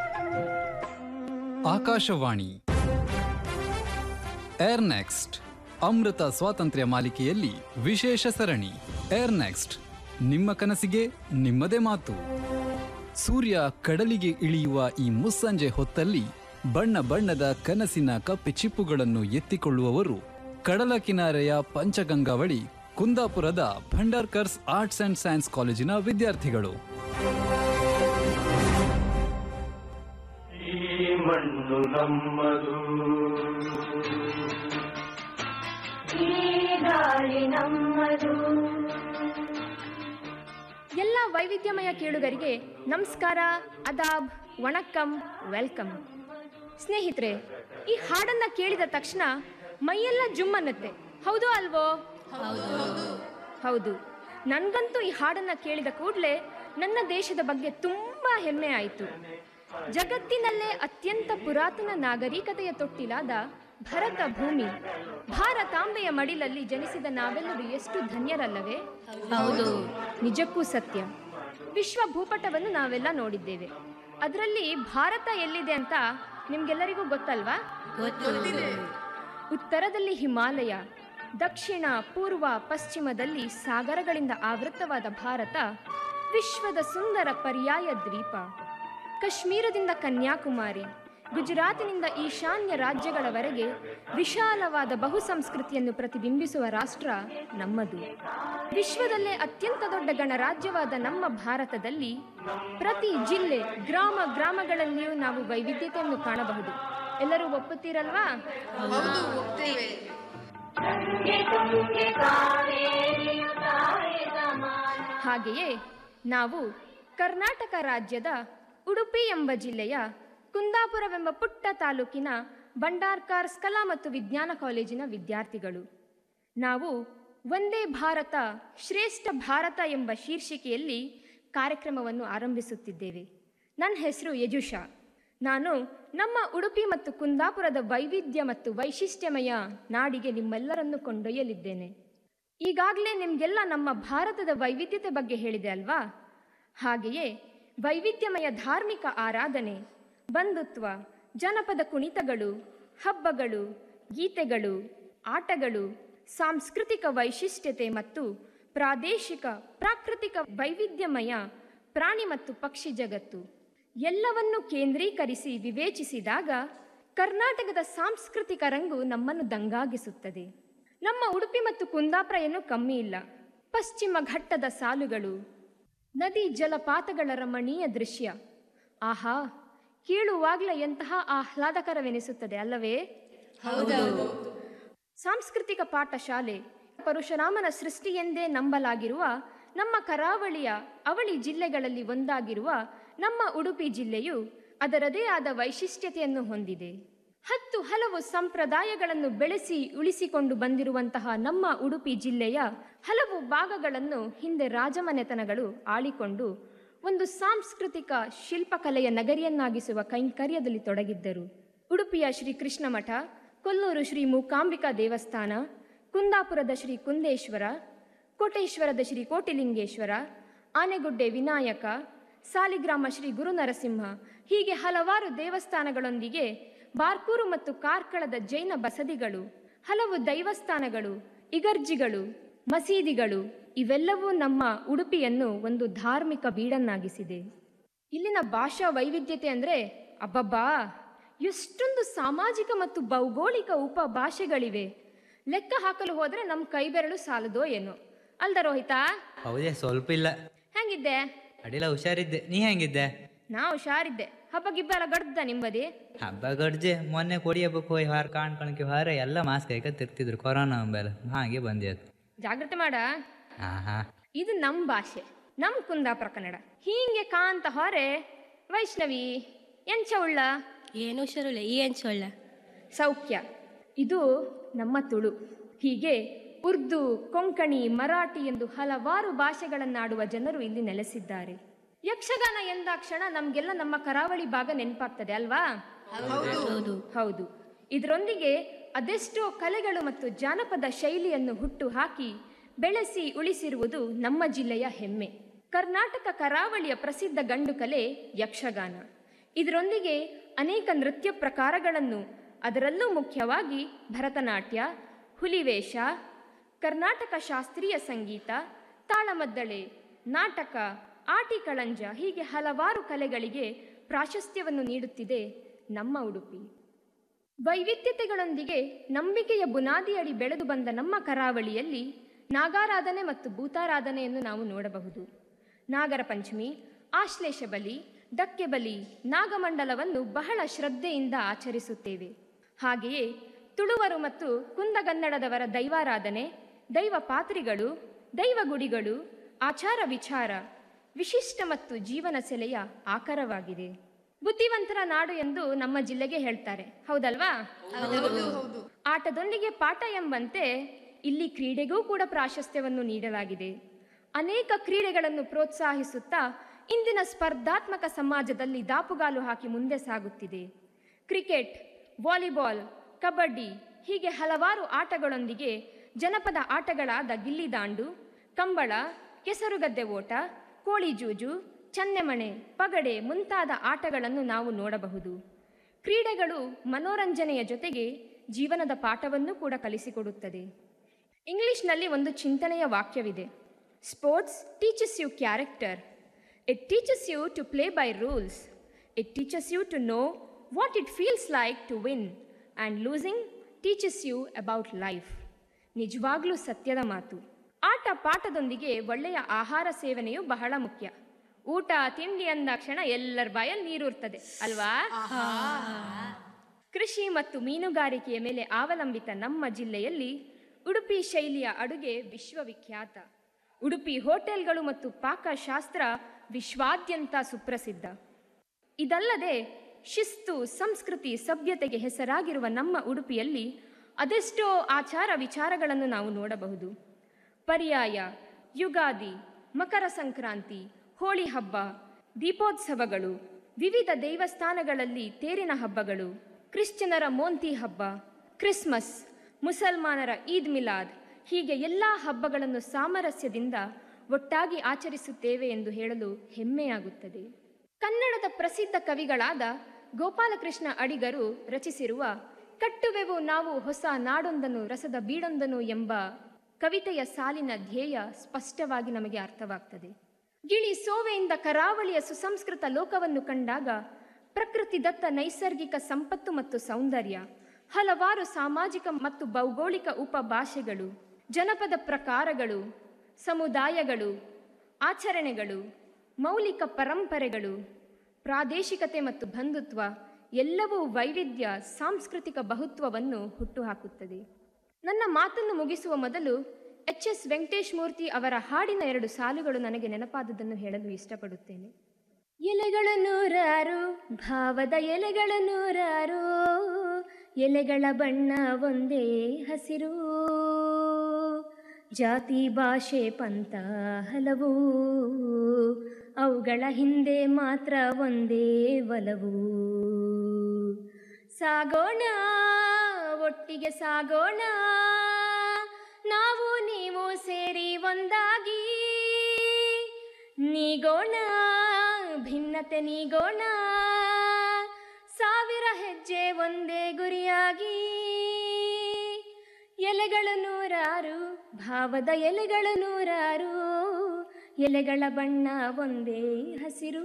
S11: ಆಕಾಶವಾಣಿ ಏರ್ ನೆಕ್ಸ್ಟ್ ಅಮೃತ ಸ್ವಾತಂತ್ರ್ಯ ಮಾಲಿಕೆಯಲ್ಲಿ ವಿಶೇಷ ಸರಣಿ ಏರ್ ನೆಕ್ಸ್ಟ್ ನಿಮ್ಮ ಕನಸಿಗೆ ನಿಮ್ಮದೇ ಮಾತು ಸೂರ್ಯ ಕಡಲಿಗೆ ಇಳಿಯುವ ಈ ಮುಸ್ಸಂಜೆ ಹೊತ್ತಲ್ಲಿ ಬಣ್ಣ ಬಣ್ಣದ ಕನಸಿನ ಕಪ್ಪೆ ಚಿಪ್ಪುಗಳನ್ನು ಎತ್ತಿಕೊಳ್ಳುವವರು ಕಡಲ ಕಿನಾರೆಯ ಪಂಚಗಂಗಾವಳಿ ಕುಂದಾಪುರದ ಭಂಡಾರ್ಕರ್ಸ್ ಆರ್ಟ್ಸ್ ಅಂಡ್ ಸೈನ್ಸ್ ಕಾಲೇಜಿನ ವಿದ್ಯಾರ್ಥಿಗಳು
S12: ಈ ಮಣ್ಣು ನಮ್ಮದು
S13: ಈ ಗಾಳಿ ನಮ್ಮದು
S14: ಎಲ್ಲ ವೈವಿಧ್ಯಮಯ ಕೇಳುಗರಿಗೆ ನಮಸ್ಕಾರ ಅದಾಬ್ ವಣಕ್ಕಂ ವೆಲ್ಕಮ್ ಸ್ನೇಹಿತರೆ ಈ ಹಾಡನ್ನ ಕೇಳಿದ ತಕ್ಷಣ ಮೈಯೆಲ್ಲ ಜುಮ್ ಅನ್ನತ್ತೆ ಹೌದು ಅಲ್ವೋ ಹೌದು ನನ್ಗಂತೂ ಈ ಹಾಡನ್ನ ಕೇಳಿದ ಕೂಡಲೇ ನನ್ನ ದೇಶದ ಬಗ್ಗೆ ತುಂಬಾ ಹೆಮ್ಮೆ ಆಯಿತು ಜಗತ್ತಿನಲ್ಲೇ ಅತ್ಯಂತ ಪುರಾತನ ನಾಗರಿಕತೆಯ ತೊಟ್ಟಿಲಾದ ಭರತ ಭೂಮಿ ಭಾರತಾಂಬೆಯ ಮಡಿಲಲ್ಲಿ ಜನಿಸಿದ ನಾವೆಲ್ಲರೂ ಎಷ್ಟು ಧನ್ಯರಲ್ಲವೇ
S13: ಹೌದು.
S14: ನಿಜಕ್ಕೂ ಸತ್ಯ ವಿಶ್ವ ಭೂಪಟವನ್ನು ನಾವೆಲ್ಲ ನೋಡಿದ್ದೇವೆ ಅದರಲ್ಲಿ ಭಾರತ ಎಲ್ಲಿದೆ ಅಂತ ನಿಮ್ಗೆಲ್ಲರಿಗೂ ಗೊತ್ತಲ್ವಾ ಉತ್ತರದಲ್ಲಿ ಹಿಮಾಲಯ ದಕ್ಷಿಣ ಪೂರ್ವ ಪಶ್ಚಿಮದಲ್ಲಿ ಸಾಗರಗಳಿಂದ ಆವೃತವಾದ ಭಾರತ ವಿಶ್ವದ ಸುಂದರ ಪರ್ಯಾಯ ದ್ವೀಪ ಕಾಶ್ಮೀರದಿಂದ ಕನ್ಯಾಕುಮಾರಿ ಗುಜರಾತಿನಿಂದ ಈಶಾನ್ಯ ರಾಜ್ಯಗಳವರೆಗೆ ವಿಶಾಲವಾದ ಬಹುಸಂಸ್ಕೃತಿಯನ್ನು ಪ್ರತಿಬಿಂಬಿಸುವ ರಾಷ್ಟ್ರ ನಮ್ಮದು ವಿಶ್ವದಲ್ಲೇ ಅತ್ಯಂತ ದೊಡ್ಡ ಗಣರಾಜ್ಯವಾದ ನಮ್ಮ ಭಾರತದಲ್ಲಿ ಪ್ರತಿ ಜಿಲ್ಲೆ ಗ್ರಾಮ ಗ್ರಾಮಗಳಲ್ಲಿಯೂ ನಾವು ವೈವಿಧ್ಯತೆಯನ್ನು ಕಾಣಬಹುದು ಎಲ್ಲರೂ ಒಪ್ಪುತ್ತೀರಲ್ವಾ ಹಾಗೆಯೇ ನಾವು ಕರ್ನಾಟಕ ರಾಜ್ಯದ ಉಡುಪಿ ಎಂಬ ಜಿಲ್ಲೆಯ ಕುಂದಾಪುರವೆಂಬ ಪುಟ್ಟ ತಾಲೂಕಿನ ಬಂಡಾರ್ಕಾರ್ಸ್ ಕಲಾ ಮತ್ತು ವಿಜ್ಞಾನ ಕಾಲೇಜಿನ ವಿದ್ಯಾರ್ಥಿಗಳು ನಾವು ಒಂದೇ ಭಾರತ ಶ್ರೇಷ್ಠ ಭಾರತ ಎಂಬ ಶೀರ್ಷಿಕೆಯಲ್ಲಿ ಕಾರ್ಯಕ್ರಮವನ್ನು ಆರಂಭಿಸುತ್ತಿದ್ದೇವೆ ನನ್ನ ಹೆಸರು ಯಜುಷಾ ನಾನು ನಮ್ಮ ಉಡುಪಿ ಮತ್ತು ಕುಂದಾಪುರದ ವೈವಿಧ್ಯ ಮತ್ತು ವೈಶಿಷ್ಟ್ಯಮಯ ನಾಡಿಗೆ ನಿಮ್ಮೆಲ್ಲರನ್ನು ಕೊಂಡೊಯ್ಯಲಿದ್ದೇನೆ ಈಗಾಗಲೇ ನಿಮಗೆಲ್ಲ ನಮ್ಮ ಭಾರತದ ವೈವಿಧ್ಯತೆ ಬಗ್ಗೆ ಹೇಳಿದೆ ಅಲ್ವಾ ಹಾಗೆಯೇ ವೈವಿಧ್ಯಮಯ ಧಾರ್ಮಿಕ ಆರಾಧನೆ ಬಂಧುತ್ವ ಜನಪದ ಕುಣಿತಗಳು ಹಬ್ಬಗಳು ಗೀತೆಗಳು ಆಟಗಳು ಸಾಂಸ್ಕೃತಿಕ ವೈಶಿಷ್ಟ್ಯತೆ ಮತ್ತು ಪ್ರಾದೇಶಿಕ ಪ್ರಾಕೃತಿಕ ವೈವಿಧ್ಯಮಯ ಪ್ರಾಣಿ ಮತ್ತು ಪಕ್ಷಿ ಜಗತ್ತು ಎಲ್ಲವನ್ನು ಕೇಂದ್ರೀಕರಿಸಿ ವಿವೇಚಿಸಿದಾಗ ಕರ್ನಾಟಕದ ಸಾಂಸ್ಕೃತಿಕ ರಂಗು ನಮ್ಮನ್ನು ದಂಗಾಗಿಸುತ್ತದೆ ನಮ್ಮ ಉಡುಪಿ ಮತ್ತು ಕುಂದಾಪುರ ಏನು ಕಮ್ಮಿ ಇಲ್ಲ ಪಶ್ಚಿಮ ಘಟ್ಟದ ಸಾಲುಗಳು ನದಿ ಜಲಪಾತಗಳ ರಮಣೀಯ ದೃಶ್ಯ ಆಹಾ ಕೇಳುವಾಗಲೇ ಎಂತಹ ಆಹ್ಲಾದಕರವೆನಿಸುತ್ತದೆ ಅಲ್ಲವೇ ಸಾಂಸ್ಕೃತಿಕ ಪಾಠಶಾಲೆ ಪರಶುರಾಮನ ಸೃಷ್ಟಿ ಎಂದೇ ನಂಬಲಾಗಿರುವ ನಮ್ಮ ಕರಾವಳಿಯ ಅವಳಿ ಜಿಲ್ಲೆಗಳಲ್ಲಿ ಒಂದಾಗಿರುವ ನಮ್ಮ ಉಡುಪಿ ಜಿಲ್ಲೆಯು ಅದರದೇ ಆದ ವೈಶಿಷ್ಟ್ಯತೆಯನ್ನು ಹೊಂದಿದೆ ಹತ್ತು ಹಲವು ಸಂಪ್ರದಾಯಗಳನ್ನು ಬೆಳೆಸಿ ಉಳಿಸಿಕೊಂಡು ಬಂದಿರುವಂತಹ ನಮ್ಮ ಉಡುಪಿ ಜಿಲ್ಲೆಯ ಹಲವು ಭಾಗಗಳನ್ನು ಹಿಂದೆ ರಾಜಮನೆತನಗಳು ಆಳಿಕೊಂಡು ಒಂದು ಸಾಂಸ್ಕೃತಿಕ ಶಿಲ್ಪಕಲೆಯ ನಗರಿಯನ್ನಾಗಿಸುವ ಕೈಂಕರ್ಯದಲ್ಲಿ ತೊಡಗಿದ್ದರು ಉಡುಪಿಯ ಶ್ರೀ ಕೃಷ್ಣ ಮಠ ಕೊಲ್ಲೂರು ಶ್ರೀ ಮೂಕಾಂಬಿಕಾ ದೇವಸ್ಥಾನ ಕುಂದಾಪುರದ ಶ್ರೀ ಕುಂದೇಶ್ವರ ಕೋಟೇಶ್ವರದ ಶ್ರೀ ಕೋಟಿಲಿಂಗೇಶ್ವರ ಆನೆಗುಡ್ಡೆ ವಿನಾಯಕ ಸಾಲಿಗ್ರಾಮ ಶ್ರೀ ಗುರುನರಸಿಂಹ ಹೀಗೆ ಹಲವಾರು ದೇವಸ್ಥಾನಗಳೊಂದಿಗೆ ಬಾರ್ಕೂರು ಮತ್ತು ಕಾರ್ಕಳದ ಜೈನ ಬಸದಿಗಳು ಹಲವು ದೈವಸ್ಥಾನಗಳು ಇಗರ್ಜಿಗಳು ಮಸೀದಿಗಳು ಇವೆಲ್ಲವೂ ನಮ್ಮ ಉಡುಪಿಯನ್ನು ಒಂದು ಧಾರ್ಮಿಕ ಬೀಡನ್ನಾಗಿಸಿದೆ ಇಲ್ಲಿನ ಭಾಷಾ ವೈವಿಧ್ಯತೆ ಅಂದರೆ ಅಬ್ಬಬ್ಬಾ ಎಷ್ಟೊಂದು ಸಾಮಾಜಿಕ ಮತ್ತು ಭೌಗೋಳಿಕ ಉಪಭಾಷೆಗಳಿವೆ ಲೆಕ್ಕ ಹಾಕಲು ಹೋದರೆ ನಮ್ಮ ಕೈ ಬೆರಳು ಸಾಲದೋ ಏನೋ ಅಲ್ದ ರೋಹಿತಾ
S15: ಹೌದೇ ಸ್ವಲ್ಪ ಇಲ್ಲ
S14: ಹೆಂಗಿದ್ದೆ
S15: ಅಡಿಲ್ಲ ಹುಷಾರಿದ್ದೆ ನೀ ಹೆಂಗಿದ್ದೆ
S14: ನಾ ಹುಷಾರಿದ್ದೆ ಹಬ್ಬ ಗಿಬ್ಬ ಎಲ್ಲ ಗಡ್ದ ನಿಂಬದಿ
S15: ಹಬ್ಬ ಗಡ್ಜೆ ಮೊನ್ನೆ ಕೊಡಿ ಹಬ್ಬಕ್ಕೆ ಹೋಗಿ ಹಾರ ಕಾಣ್ಕೊಳಕ್ಕೆ ಹಾರ ಎಲ್ಲ ಮಾಸ್ಕ್ ಹಾಕ ತಿರ್ತಿದ್ರು ಕೊರೋನಾ ಅಂಬೆಲ್ಲ ಹಾಗೆ ಬಂದಿತ್ತು
S14: ಜಾಗ್ರತೆ ಮಾಡ
S15: ಹಾ ಹಾ
S14: ಇದು ನಮ್ಮ ಭಾಷೆ ನಮ್ಮ ಕುಂದಾಪುರ ಕನ್ನಡ ಹೀಗೆ ಕಾಂತ ಹೊರೆ ವೈಷ್ಣವಿ ಎಂಚ ಉಳ್ಳ
S16: ಏನು ಹುಷಾರಿಲ್ಲ ಈ ಎಂಚೊಳ್ಳ
S14: ಸೌಖ್ಯ ಇದು ನಮ್ಮ ತುಳು ಹೀಗೆ ಉರ್ದು ಕೊಂಕಣಿ ಮರಾಠಿ ಎಂದು ಹಲವಾರು ಭಾಷೆಗಳನ್ನಾಡುವ ಜನರು ಇಲ್ಲಿ ನೆಲೆಸಿದ್ದಾರೆ ಯಕ್ಷಗಾನ ಎಂದಾಕ್ಷಣ ನಮಗೆಲ್ಲ ನಮ್ಮ ಕರಾವಳಿ ಭಾಗ ನೆನಪಾಗ್ತದೆ ಅಲ್ವಾ
S16: ಹೌದು.
S14: ಹೌದು ಇದರೊಂದಿಗೆ ಅದೆಷ್ಟೋ ಕಲೆಗಳು ಮತ್ತು ಜಾನಪದ ಶೈಲಿಯನ್ನು ಹುಟ್ಟು ಹಾಕಿ ಬೆಳೆಸಿ ಉಳಿಸಿರುವುದು ನಮ್ಮ ಜಿಲ್ಲೆಯ ಹೆಮ್ಮೆ ಕರ್ನಾಟಕ ಕರಾವಳಿಯ ಪ್ರಸಿದ್ಧ ಗಂಡು ಕಲೆ ಯಕ್ಷಗಾನ ಇದರೊಂದಿಗೆ ಅನೇಕ ನೃತ್ಯ ಪ್ರಕಾರಗಳನ್ನು ಅದರಲ್ಲೂ ಮುಖ್ಯವಾಗಿ ಭರತನಾಟ್ಯ ಹುಲಿವೇಷ ಕರ್ನಾಟಕ ಶಾಸ್ತ್ರೀಯ ಸಂಗೀತ ತಾಳಮದ್ದಳೆ ನಾಟಕ ಆಟಿಕಳಂಜ ಹೀಗೆ ಹಲವಾರು ಕಲೆಗಳಿಗೆ ಪ್ರಾಶಸ್ತ್ಯವನ್ನು ನೀಡುತ್ತಿದೆ ನಮ್ಮ ಉಡುಪಿ ವೈವಿಧ್ಯತೆಗಳೊಂದಿಗೆ ನಂಬಿಕೆಯ ಬುನಾದಿಯಡಿ ಬೆಳೆದು ಬಂದ ನಮ್ಮ ಕರಾವಳಿಯಲ್ಲಿ ನಾಗಾರಾಧನೆ ಮತ್ತು ಭೂತಾರಾಧನೆಯನ್ನು ನಾವು ನೋಡಬಹುದು ನಾಗರ ಪಂಚಮಿ ಆಶ್ಲೇಷ ಬಲಿ ಡಕ್ಕೆ ಬಲಿ ನಾಗಮಂಡಲವನ್ನು ಬಹಳ ಶ್ರದ್ಧೆಯಿಂದ ಆಚರಿಸುತ್ತೇವೆ ಹಾಗೆಯೇ ತುಳುವರು ಮತ್ತು ಕುಂದಗನ್ನಡದವರ ದೈವಾರಾಧನೆ ದೈವ ಪಾತ್ರಿಗಳು ದೈವ ಗುಡಿಗಳು ಆಚಾರ ವಿಚಾರ ವಿಶಿಷ್ಟ ಮತ್ತು ಜೀವನ ಸೆಲೆಯ ಆಕರವಾಗಿದೆ ಬುದ್ಧಿವಂತರ ನಾಡು ಎಂದು ನಮ್ಮ ಜಿಲ್ಲೆಗೆ ಹೇಳ್ತಾರೆ ಹೌದಲ್ವಾ ಆಟದೊಂದಿಗೆ ಪಾಠ ಎಂಬಂತೆ ಇಲ್ಲಿ ಕ್ರೀಡೆಗೂ ಕೂಡ ಪ್ರಾಶಸ್ತ್ಯವನ್ನು ನೀಡಲಾಗಿದೆ ಅನೇಕ ಕ್ರೀಡೆಗಳನ್ನು ಪ್ರೋತ್ಸಾಹಿಸುತ್ತಾ ಇಂದಿನ ಸ್ಪರ್ಧಾತ್ಮಕ ಸಮಾಜದಲ್ಲಿ ದಾಪುಗಾಲು ಹಾಕಿ ಮುಂದೆ ಸಾಗುತ್ತಿದೆ ಕ್ರಿಕೆಟ್ ವಾಲಿಬಾಲ್ ಕಬಡ್ಡಿ ಹೀಗೆ ಹಲವಾರು ಆಟಗಳೊಂದಿಗೆ ಜನಪದ ಆಟಗಳಾದ ಗಿಲ್ಲಿದಾಂಡು ಕಂಬಳ ಕೆಸರುಗದ್ದೆ ಓಟ ಕೋಳಿ ಜೂಜು ಚನ್ನೆಮಣೆ ಪಗಡೆ ಮುಂತಾದ ಆಟಗಳನ್ನು ನಾವು ನೋಡಬಹುದು ಕ್ರೀಡೆಗಳು ಮನೋರಂಜನೆಯ ಜೊತೆಗೆ ಜೀವನದ ಪಾಠವನ್ನು ಕೂಡ ಕಲಿಸಿಕೊಡುತ್ತದೆ ಇಂಗ್ಲಿಷ್ನಲ್ಲಿ ಒಂದು ಚಿಂತನೆಯ ವಾಕ್ಯವಿದೆ sports teaches you character it teaches you to play by rules it teaches you to know what it feels like to win and losing teaches you about life ನಿಜವಾಗ್ಲೂ ಸತ್ಯದ ಮಾತು ಆಟ ಪಾಠದೊಂದಿಗೆ ಒಳ್ಳೆಯ ಆಹಾರ ಸೇವನೆಯು ಬಹಳ ಮುಖ್ಯ ಊಟ ತಿಂಡಿ ಅಂದಾಕ್ಷಣ ಎಲ್ಲರ ಬಾಯಲ್ಲಿ ನೀರೂರ್ತದೆ ಅಲ್ವಾ ಕೃಷಿ ಮತ್ತು ಮೀನುಗಾರಿಕೆಯ ಮೇಲೆ ಅವಲಂಬಿತ ನಮ್ಮ ಜಿಲ್ಲೆಯಲ್ಲಿ ಉಡುಪಿ ಶೈಲಿಯ ಅಡುಗೆ ವಿಶ್ವವಿಖ್ಯಾತ ಉಡುಪಿ ಹೋಟೆಲ್ಗಳು ಮತ್ತು ಪಾಕಶಾಸ್ತ್ರ ವಿಶ್ವಾದ್ಯಂತ ಸುಪ್ರಸಿದ್ಧ ಇದಲ್ಲದೆ ಶಿಸ್ತು ಸಂಸ್ಕೃತಿ ಸಭ್ಯತೆಗೆ ಹೆಸರಾಗಿರುವ ನಮ್ಮ ಉಡುಪಿಯಲ್ಲಿ ಅದೆಷ್ಟೋ ಆಚಾರ ವಿಚಾರಗಳನ್ನು ನಾವು ನೋಡಬಹುದು ಪರ್ಯಾಯ ಯುಗಾದಿ ಮಕರ ಸಂಕ್ರಾಂತಿ ಹೋಳಿ ಹಬ್ಬ ದೀಪೋತ್ಸವಗಳು ವಿವಿಧ ದೇವಸ್ಥಾನಗಳಲ್ಲಿ ತೇರಿನ ಹಬ್ಬಗಳು ಕ್ರಿಶ್ಚಿಯನರ ಮೋಂತಿ ಹಬ್ಬ ಕ್ರಿಸ್ಮಸ್ ಮುಸಲ್ಮಾನರ ಈದ್ ಮಿಲಾದ್ ಹೀಗೆ ಎಲ್ಲ ಹಬ್ಬಗಳನ್ನು ಸಾಮರಸ್ಯದಿಂದ ಒಟ್ಟಾಗಿ ಆಚರಿಸುತ್ತೇವೆ ಎಂದು ಹೇಳಲು ಹೆಮ್ಮೆಯಾಗುತ್ತದೆ ಕನ್ನಡದ ಪ್ರಸಿದ್ಧ ಕವಿಗಳಾದ ಗೋಪಾಲಕೃಷ್ಣ ಅಡಿಗರು ರಚಿಸಿರುವ ಕಟ್ಟುವೆವು ನಾವು ಹೊಸ ನಾಡೊಂದನು ರಸದ ಬೀಡೊಂದನು ಎಂಬ ಕವಿತೆಯ ಸಾಲಿನ ಧ್ಯೇಯ ಸ್ಪಷ್ಟವಾಗಿ ನಮಗೆ ಅರ್ಥವಾಗ್ತದೆ ಗಿಳಿ ಸೋವೆಯಿಂದ ಕರಾವಳಿಯ ಸುಸಂಸ್ಕೃತ ಲೋಕವನ್ನು ಕಂಡಾಗ ಪ್ರಕೃತಿ ದತ್ತ ನೈಸರ್ಗಿಕ ಸಂಪತ್ತು ಮತ್ತು ಸೌಂದರ್ಯ ಹಲವಾರು ಸಾಮಾಜಿಕ ಮತ್ತು ಭೌಗೋಳಿಕ ಉಪಭಾಷೆಗಳು ಜನಪದ ಪ್ರಕಾರಗಳು ಸಮುದಾಯಗಳು ಆಚರಣೆಗಳು ಮೌಲಿಕ ಪರಂಪರೆಗಳು ಪ್ರಾದೇಶಿಕತೆ ಮತ್ತು ಬಂಧುತ್ವ ಎಲ್ಲವೂ ವೈವಿಧ್ಯ ಸಾಂಸ್ಕೃತಿಕ ಬಹುತ್ವವನ್ನು ಹುಟ್ಟುಹಾಕುತ್ತದೆ ನನ್ನ ಮಾತನ್ನು ಮುಗಿಸುವ ಮೊದಲು ಎಚ್ ಎಸ್ ವೆಂಕಟೇಶ್ ಮೂರ್ತಿ ಅವರ ಹಾಡಿನ ಎರಡು ಸಾಲುಗಳು ನನಗೆ ನೆನಪಾದದನ್ನು ಹೇಳಲು ಇಷ್ಟಪಡುತ್ತೇನೆ ಎಲೆಗಳ ನೂರಾರು ಭಾವದ ಎಲೆಗಳ ನೂರಾರು ಎಲೆಗಳ ಬಣ್ಣ ಒಂದೇ ಹಸಿರು ಜಾತಿ ಭಾಷೆ ಪಂಥ ಹಲವು ಅವುಗಳ ಹಿಂದೆ ಮಾತ್ರ ಒಂದೇ ಒಲವು ಸಾಗೋಣ ಒಟ್ಟಿಗೆ ಸಾಗೋಣ ನಾವು ನೀವು ಸೇರಿ ಒಂದಾಗಿ ನೀಗೋಣ ಭಿನ್ನತೆ ನೀಗೋಣ ಸಾವಿರ ಹೆಜ್ಜೆ ಒಂದೇ ಗುರಿಯಾಗಿ ಎಲೆಗಳು ನೂರಾರು ಭಾವದ ಎಲೆಗಳು ನೂರಾರು ಎಲೆಗಳ ಬಣ್ಣ ಒಂದೇ ಹಸಿರು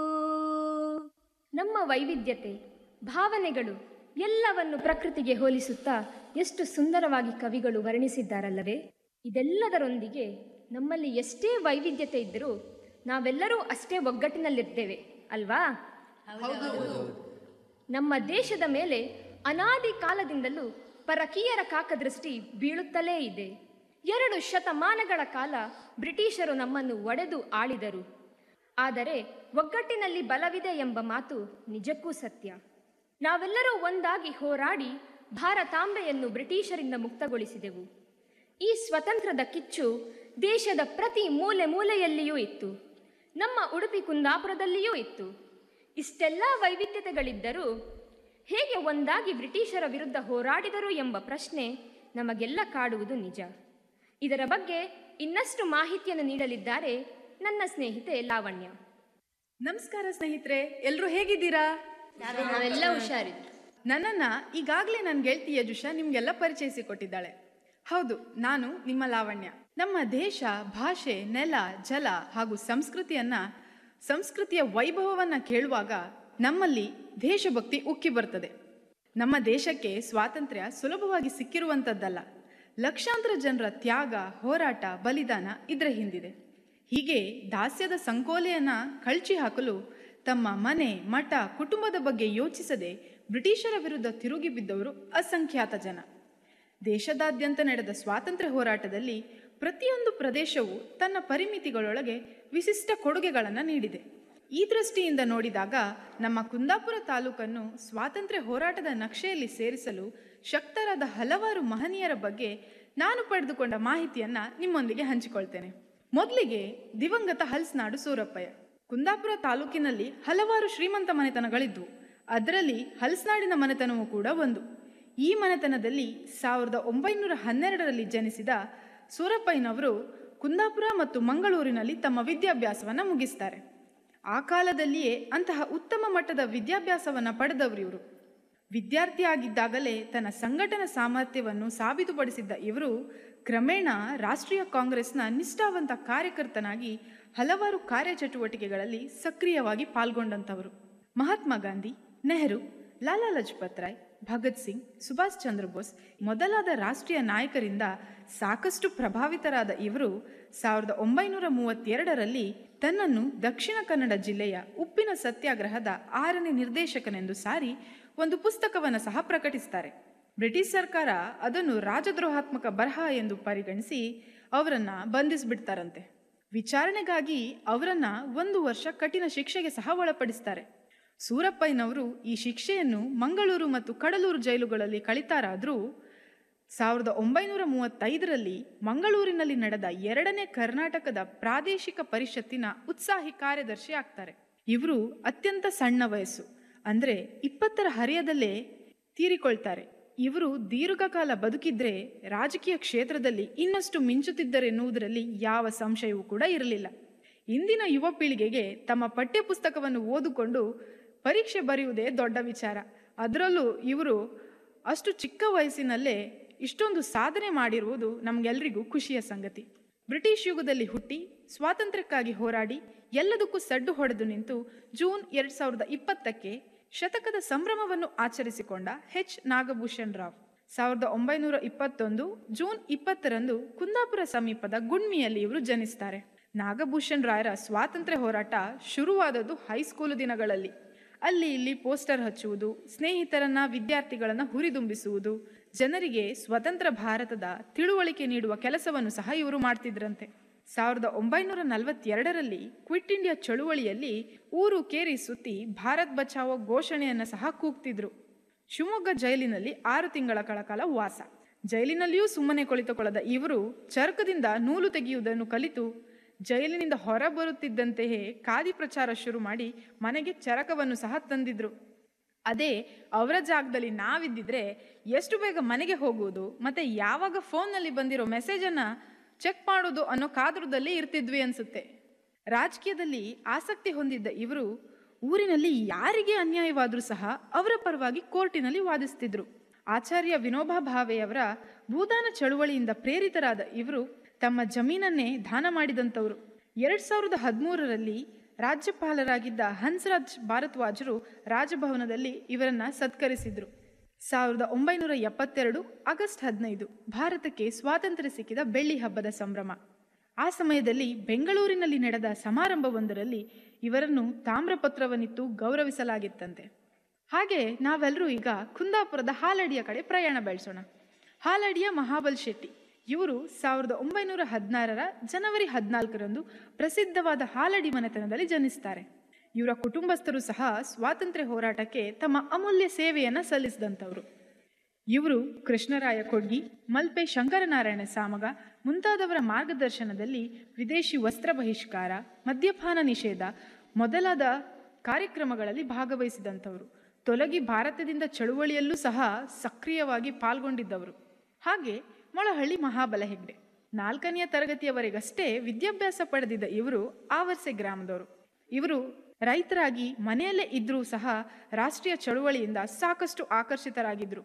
S14: ನಮ್ಮ ವೈವಿಧ್ಯತೆ ಭಾವನೆಗಳು ಎಲ್ಲವನ್ನು ಪ್ರಕೃತಿಗೆ ಹೋಲಿಸುತ್ತಾ ಎಷ್ಟು ಸುಂದರವಾಗಿ ಕವಿಗಳು ವರ್ಣಿಸಿದ್ದಾರಲ್ಲವೇ ಇದೆಲ್ಲದರೊಂದಿಗೆ ನಮ್ಮಲ್ಲಿ ಎಷ್ಟೇ ವೈವಿಧ್ಯತೆ ಇದ್ದರೂ ನಾವೆಲ್ಲರೂ ಅಷ್ಟೇ ಒಗ್ಗಟ್ಟಿನಲ್ಲಿರ್ತೇವೆ ಅಲ್ವಾ ನಮ್ಮ ದೇಶದ ಮೇಲೆ ಅನಾದಿ ಕಾಲದಿಂದಲೂ ಪರಕೀಯರ ಕಾಕದೃಷ್ಟಿ ಬೀಳುತ್ತಲೇ ಇದೆ ಎರಡು ಶತಮಾನಗಳ ಕಾಲ ಬ್ರಿಟಿಷರು ನಮ್ಮನ್ನು ಒಡೆದು ಆಳಿದರು ಆದರೆ ಒಗ್ಗಟ್ಟಿನಲ್ಲಿ ಬಲವಿದೆ ಎಂಬ ಮಾತು ನಿಜಕ್ಕೂ ಸತ್ಯ ನಾವೆಲ್ಲರೂ ಒಂದಾಗಿ ಹೋರಾಡಿ ಭಾರತಾಂಬೆಯನ್ನು ಬ್ರಿಟಿಷರಿಂದ ಮುಕ್ತಗೊಳಿಸಿದೆವು ಈ ಸ್ವತಂತ್ರದ ಕಿಚ್ಚು ದೇಶದ ಪ್ರತಿ ಮೂಲೆ ಮೂಲೆಯಲ್ಲಿಯೂ ಇತ್ತು ನಮ್ಮ ಉಡುಪಿ ಕುಂದಾಪುರದಲ್ಲಿಯೂ ಇತ್ತು ಇಷ್ಟೆಲ್ಲ ವೈವಿಧ್ಯತೆಗಳಿದ್ದರೂ ಹೇಗೆ ಒಂದಾಗಿ ಬ್ರಿಟಿಷರ ವಿರುದ್ಧ ಹೋರಾಡಿದರು ಎಂಬ ಪ್ರಶ್ನೆ ನಮಗೆಲ್ಲ ಕಾಡುವುದು ನಿಜ ಇದರ ಬಗ್ಗೆ ಇನ್ನಷ್ಟು ಮಾಹಿತಿಯನ್ನು ನೀಡಲಿದ್ದಾರೆ ನನ್ನ ಸ್ನೇಹಿತೆ ಲಾವಣ್ಯ
S17: ನಮಸ್ಕಾರ ಸ್ನೇಹಿತರೆ ಎಲ್ಲರೂ ಹೇಗಿದ್ದೀರಾ
S14: ನಾವೆಲ್ಲ ಹುಷಾರಿದ್ವಿ
S17: ನನ್ನನ್ನ ಈಗಾಗಲೇ ನನ್ನ ಗೆಳತಿ ಯಜುಷ ನಿಮ್ಗೆಲ್ಲ ಪರಿಚಯಿಸಿ ಕೊಟ್ಟಿದ್ದಾಳೆ ಹೌದು ನಾನು ನಿಮ್ಮ ಲಾವಣ್ಯ ನಮ್ಮ ದೇಶ ಭಾಷೆ ನೆಲ ಜಲ ಹಾಗೂ ಸಂಸ್ಕೃತಿಯನ್ನ ಸಂಸ್ಕೃತಿಯ ವೈಭವವನ್ನ ಕೇಳುವಾಗ ನಮ್ಮಲ್ಲಿ ದೇಶಭಕ್ತಿ ಉಕ್ಕಿ ಬರ್ತದೆ ನಮ್ಮ ದೇಶಕ್ಕೆ ಸ್ವಾತಂತ್ರ್ಯ ಸುಲಭವಾಗಿ ಸಿಕ್ಕಿರುವಂಥದ್ದಲ್ಲ ಲಕ್ಷಾಂತರ ಜನರ ತ್ಯಾಗ ಹೋರಾಟ ಬಲಿದಾನ ಇದರ ಹಿಂದಿದೆ ಹೀಗೆ ದಾಸ್ಯದ ಸಂಕೋಲೆಯನ್ನ ಕಳ್ಚಿ ಹಾಕಲು ತಮ್ಮ ಮನೆ ಮಠ ಕುಟುಂಬದ ಬಗ್ಗೆ ಯೋಚಿಸದೆ ಬ್ರಿಟಿಷರ ವಿರುದ್ಧ ತಿರುಗಿ ಬಿದ್ದವರು ಅಸಂಖ್ಯಾತ ಜನ ದೇಶದಾದ್ಯಂತ ನಡೆದ ಸ್ವಾತಂತ್ರ್ಯ ಹೋರಾಟದಲ್ಲಿ ಪ್ರತಿಯೊಂದು ಪ್ರದೇಶವು ತನ್ನ ಪರಿಮಿತಿಗಳೊಳಗೆ ವಿಶಿಷ್ಟ ಕೊಡುಗೆಗಳನ್ನು ನೀಡಿದೆ ಈ ದೃಷ್ಟಿಯಿಂದ ನೋಡಿದಾಗ ನಮ್ಮ ಕುಂದಾಪುರ ತಾಲೂಕನ್ನು ಸ್ವಾತಂತ್ರ್ಯ ಹೋರಾಟದ ನಕ್ಷೆಯಲ್ಲಿ ಸೇರಿಸಲು ಶಕ್ತರಾದ ಹಲವಾರು ಮಹನೀಯರ ಬಗ್ಗೆ ನಾನು ಪಡೆದುಕೊಂಡ ಮಾಹಿತಿಯನ್ನ ನಿಮ್ಮೊಂದಿಗೆ ಹಂಚಿಕೊಳ್ತೇನೆ ಮೊದಲಿಗೆ ದಿವಂಗತ ಹಲ್ಸ್ನಾಡು ಸೂರಪ್ಪಯ್ಯ ಕುಂದಾಪುರ ತಾಲೂಕಿನಲ್ಲಿ ಹಲವಾರು ಶ್ರೀಮಂತ ಮನೆತನಗಳಿದ್ವು ಅದರಲ್ಲಿ ಹಲ್ಸ್ನಾಡಿನ ಮನೆತನವೂ ಕೂಡ ಒಂದು ಈ ಮನೆತನದಲ್ಲಿ ಸಾವಿರದ ಒಂಬೈನೂರ ಹನ್ನೆರಡರಲ್ಲಿ ಜನಿಸಿದ ಸೂರಪ್ಪಯ್ಯನವರು ಕುಂದಾಪುರ ಮತ್ತು ಮಂಗಳೂರಿನಲ್ಲಿ ತಮ್ಮ ವಿದ್ಯಾಭ್ಯಾಸವನ್ನು ಮುಗಿಸ್ತಾರೆ ಆ ಕಾಲದಲ್ಲಿಯೇ ಅಂತಹ ಉತ್ತಮ ಮಟ್ಟದ ವಿದ್ಯಾಭ್ಯಾಸವನ್ನು ಪಡೆದವರು ಇವರು ವಿದ್ಯಾರ್ಥಿಯಾಗಿದ್ದಾಗಲೇ ತನ್ನ ಸಂಘಟನಾ ಸಾಮರ್ಥ್ಯವನ್ನು ಸಾಬೀತುಪಡಿಸಿದ್ದ ಇವರು ಕ್ರಮೇಣ ರಾಷ್ಟ್ರೀಯ ಕಾಂಗ್ರೆಸ್ನ ನಿಷ್ಠಾವಂತ ಕಾರ್ಯಕರ್ತನಾಗಿ ಹಲವಾರು ಕಾರ್ಯಚಟುವಟಿಕೆಗಳಲ್ಲಿ ಸಕ್ರಿಯವಾಗಿ ಪಾಲ್ಗೊಂಡಂಥವರು ಮಹಾತ್ಮ ಗಾಂಧಿ ನೆಹರು ಲಾಲಾ ಲಜಪತ್ ರಾಯ್ ಭಗತ್ ಸಿಂಗ್ ಸುಭಾಷ್ ಚಂದ್ರ ಬೋಸ್ ಮೊದಲಾದ ರಾಷ್ಟ್ರೀಯ ನಾಯಕರಿಂದ ಸಾಕಷ್ಟು ಪ್ರಭಾವಿತರಾದ ಇವರು ಸಾವಿರದ ಒಂಬೈನೂರ ಮೂವತ್ತೆರಡರಲ್ಲಿ ತನ್ನನ್ನು ದಕ್ಷಿಣ ಕನ್ನಡ ಜಿಲ್ಲೆಯ ಉಪ್ಪಿನ ಸತ್ಯಾಗ್ರಹದ ಆರನೇ ನಿರ್ದೇಶಕನೆಂದು ಸಾರಿ ಒಂದು ಪುಸ್ತಕವನ್ನು ಸಹ ಪ್ರಕಟಿಸ್ತಾರೆ ಬ್ರಿಟಿಷ್ ಸರ್ಕಾರ ಅದನ್ನು ರಾಜದ್ರೋಹಾತ್ಮಕ ಬರಹ ಎಂದು ಪರಿಗಣಿಸಿ ಅವರನ್ನ ಬಂಧಿಸಿಬಿಡ್ತಾರಂತೆ ವಿಚಾರಣೆಗಾಗಿ ಅವರನ್ನ ಒಂದು ವರ್ಷ ಕಠಿಣ ಶಿಕ್ಷೆಗೆ ಸಹ ಒಳಪಡಿಸ್ತಾರೆ ಸೂರಪ್ಪಯ್ಯನವರು ಈ ಶಿಕ್ಷೆಯನ್ನು ಮಂಗಳೂರು ಮತ್ತು ಕಡಲೂರು ಜೈಲುಗಳಲ್ಲಿ ಕಳಿತಾರಾದರೂ ಸಾವಿರದ ಒಂಬೈನೂರ ಮೂವತ್ತೈದರಲ್ಲಿ ಮಂಗಳೂರಿನಲ್ಲಿ ನಡೆದ ಎರಡನೇ ಕರ್ನಾಟಕದ ಪ್ರಾದೇಶಿಕ ಪರಿಷತ್ತಿನ ಉತ್ಸಾಹಿ ಕಾರ್ಯದರ್ಶಿ ಆಗ್ತಾರೆ ಇವರು ಅತ್ಯಂತ ಸಣ್ಣ ವಯಸ್ಸು ಅಂದರೆ ಇಪ್ಪತ್ತರ ಹರಿಯದಲ್ಲೇ ತೀರಿಕೊಳ್ತಾರೆ ಇವರು ದೀರ್ಘಕಾಲ ಬದುಕಿದ್ರೆ ರಾಜಕೀಯ ಕ್ಷೇತ್ರದಲ್ಲಿ ಇನ್ನಷ್ಟು ಮಿಂಚುತ್ತಿದ್ದರೆನ್ನುವುದರಲ್ಲಿ ಯಾವ ಸಂಶಯವೂ ಕೂಡ ಇರಲಿಲ್ಲ ಇಂದಿನ ಯುವ ಪೀಳಿಗೆಗೆ ತಮ್ಮ ಪಠ್ಯಪುಸ್ತಕವನ್ನು ಓದಿಕೊಂಡು ಪರೀಕ್ಷೆ ಬರೆಯುವುದೇ ದೊಡ್ಡ ವಿಚಾರ ಅದರಲ್ಲೂ ಇವರು ಅಷ್ಟು ಚಿಕ್ಕ ವಯಸ್ಸಿನಲ್ಲೇ ಇಷ್ಟೊಂದು ಸಾಧನೆ ಮಾಡಿರುವುದು ನಮಗೆಲ್ಲರಿಗೂ ಖುಷಿಯ ಸಂಗತಿ ಬ್ರಿಟಿಷ್ ಯುಗದಲ್ಲಿ ಹುಟ್ಟಿ ಸ್ವಾತಂತ್ರ್ಯಕ್ಕಾಗಿ ಹೋರಾಡಿ ಎಲ್ಲದಕ್ಕೂ ಸಡ್ಡು ಹೊಡೆದು ನಿಂತು ಜೂನ್ ಎರಡ್ ಸಾವಿರದ ಇಪ್ಪತ್ತಕ್ಕೆ ಶತಕದ ಸಂಭ್ರಮವನ್ನು ಆಚರಿಸಿಕೊಂಡ ಎಚ್ ನಾಗಭೂಷಣ್ ರಾವ್ ಸಾವಿರದ ಒಂಬೈನೂರ ಇಪ್ಪತ್ತೊಂದು ಜೂನ್ ಇಪ್ಪತ್ತರಂದು ಕುಂದಾಪುರ ಸಮೀಪದ ಗುಣ್ಮಿಯಲ್ಲಿ ಇವರು ಜನಿಸ್ತಾರೆ ನಾಗಭೂಷಣ್ ರಾಯರ ಸ್ವಾತಂತ್ರ್ಯ ಹೋರಾಟ ಶುರುವಾದದ್ದು ಹೈಸ್ಕೂಲು ದಿನಗಳಲ್ಲಿ ಅಲ್ಲಿ ಇಲ್ಲಿ ಪೋಸ್ಟರ್ ಹಚ್ಚುವುದು ಸ್ನೇಹಿತರನ್ನ ವಿದ್ಯಾರ್ಥಿಗಳನ್ನ ಹುರಿದುಂಬಿಸುವುದು ಜನರಿಗೆ ಸ್ವತಂತ್ರ ಭಾರತದ ತಿಳುವಳಿಕೆ ನೀಡುವ ಕೆಲಸವನ್ನು ಸಹ ಇವರು ಮಾಡ್ತಿದ್ರಂತೆ ಸಾವಿರದ ಒಂಬೈನೂರ ನಲವತ್ತೆರಡರಲ್ಲಿ ಕ್ವಿಟ್ ಇಂಡಿಯಾ ಚಳುವಳಿಯಲ್ಲಿ ಊರು ಕೇರಿ ಸುತ್ತಿ ಭಾರತ್ ಬಚಾವೋ ಘೋಷಣೆಯನ್ನು ಸಹ ಕೂಗ್ತಿದ್ರು ಶಿವಮೊಗ್ಗ ಜೈಲಿನಲ್ಲಿ ಆರು ತಿಂಗಳ ಕಳಕಾಲ ವಾಸ ಜೈಲಿನಲ್ಲಿಯೂ ಸುಮ್ಮನೆ ಕುಳಿತುಕೊಳ್ಳದ ಇವರು ಚರಕದಿಂದ ನೂಲು ತೆಗೆಯುವುದನ್ನು ಕಲಿತು ಜೈಲಿನಿಂದ ಹೊರ ಬರುತ್ತಿದ್ದಂತೆಯೇ ಖಾದಿ ಪ್ರಚಾರ ಶುರು ಮಾಡಿ ಮನೆಗೆ ಚರಕವನ್ನು ಸಹ ತಂದಿದ್ರು ಅದೇ ಅವರ ಜಾಗದಲ್ಲಿ ನಾವಿದ್ದಿದ್ರೆ ಎಷ್ಟು ಬೇಗ ಮನೆಗೆ ಹೋಗುವುದು ಮತ್ತೆ ಯಾವಾಗ ಫೋನ್ನಲ್ಲಿ ಬಂದಿರೋ ಮೆಸೇಜನ್ನು ಚೆಕ್ ಮಾಡೋದು ಅನ್ನೋ ಕಾದ್ರದಲ್ಲಿ ಇರ್ತಿದ್ವಿ ಅನ್ಸುತ್ತೆ ರಾಜಕೀಯದಲ್ಲಿ ಆಸಕ್ತಿ ಹೊಂದಿದ್ದ ಇವರು ಊರಿನಲ್ಲಿ ಯಾರಿಗೆ ಅನ್ಯಾಯವಾದರೂ ಸಹ ಅವರ ಪರವಾಗಿ ಕೋರ್ಟಿನಲ್ಲಿ ವಾದಿಸ್ತಿದ್ರು ಆಚಾರ್ಯ ವಿನೋಬಾ ಭಾವೆಯವರ ಭೂದಾನ ಚಳುವಳಿಯಿಂದ ಪ್ರೇರಿತರಾದ ಇವರು ತಮ್ಮ ಜಮೀನನ್ನೇ ದಾನ ಮಾಡಿದಂಥವರು ಎರಡ್ ಸಾವಿರದ ಹದಿಮೂರರಲ್ಲಿ ರಾಜ್ಯಪಾಲರಾಗಿದ್ದ ಹನ್ಸ್ರಾಜ್ ಭಾರದ್ವಾಜರು ರಾಜಭವನದಲ್ಲಿ ಇವರನ್ನ ಸತ್ಕರಿಸಿದ್ರು ಸಾವಿರದ ಒಂಬೈನೂರ ಎಪ್ಪತ್ತೆರಡು ಆಗಸ್ಟ್ ಹದಿನೈದು ಭಾರತಕ್ಕೆ ಸ್ವಾತಂತ್ರ್ಯ ಸಿಕ್ಕಿದ ಬೆಳ್ಳಿ ಹಬ್ಬದ ಸಂಭ್ರಮ ಆ ಸಮಯದಲ್ಲಿ ಬೆಂಗಳೂರಿನಲ್ಲಿ ನಡೆದ ಸಮಾರಂಭವೊಂದರಲ್ಲಿ ಇವರನ್ನು ತಾಮ್ರಪತ್ರವನ್ನಿತ್ತು ಗೌರವಿಸಲಾಗಿತ್ತಂತೆ ಹಾಗೆ ನಾವೆಲ್ಲರೂ ಈಗ ಕುಂದಾಪುರದ ಹಾಲಡಿಯ ಕಡೆ ಪ್ರಯಾಣ ಬೆಳೆಸೋಣ ಹಾಲಡಿಯ ಮಹಾಬಲ್ ಶೆಟ್ಟಿ ಇವರು ಸಾವಿರದ ಒಂಬೈನೂರ ಹದಿನಾರರ ಜನವರಿ ಹದಿನಾಲ್ಕರಂದು ಪ್ರಸಿದ್ಧವಾದ ಹಾಲಡಿ ಮನೆತನದಲ್ಲಿ ಜನಿಸ್ತಾರೆ ಇವರ ಕುಟುಂಬಸ್ಥರು ಸಹ ಸ್ವಾತಂತ್ರ್ಯ ಹೋರಾಟಕ್ಕೆ ತಮ್ಮ ಅಮೂಲ್ಯ ಸೇವೆಯನ್ನು ಸಲ್ಲಿಸಿದಂಥವರು ಇವರು ಕೃಷ್ಣರಾಯ ಕೊಡ್ಗಿ ಮಲ್ಪೆ ಶಂಕರನಾರಾಯಣ ಸಾಮಗ ಮುಂತಾದವರ ಮಾರ್ಗದರ್ಶನದಲ್ಲಿ ವಿದೇಶಿ ವಸ್ತ್ರ ಬಹಿಷ್ಕಾರ ಮದ್ಯಪಾನ ನಿಷೇಧ ಮೊದಲಾದ ಕಾರ್ಯಕ್ರಮಗಳಲ್ಲಿ ಭಾಗವಹಿಸಿದಂಥವರು ತೊಲಗಿ ಭಾರತದಿಂದ ಚಳುವಳಿಯಲ್ಲೂ ಸಹ ಸಕ್ರಿಯವಾಗಿ ಪಾಲ್ಗೊಂಡಿದ್ದವರು ಹಾಗೆ ಮೊಳಹಳ್ಳಿ ಮಹಾಬಲ ಹೆಗ್ಡೆ ನಾಲ್ಕನೆಯ ತರಗತಿಯವರೆಗಷ್ಟೇ ವಿದ್ಯಾಭ್ಯಾಸ ಪಡೆದಿದ್ದ ಇವರು ಆವರ್ಸೆ ಗ್ರಾಮದವರು ಇವರು ರೈತರಾಗಿ ಮನೆಯಲ್ಲೇ ಇದ್ರೂ ಸಹ ರಾಷ್ಟ್ರೀಯ ಚಳುವಳಿಯಿಂದ ಸಾಕಷ್ಟು ಆಕರ್ಷಿತರಾಗಿದ್ರು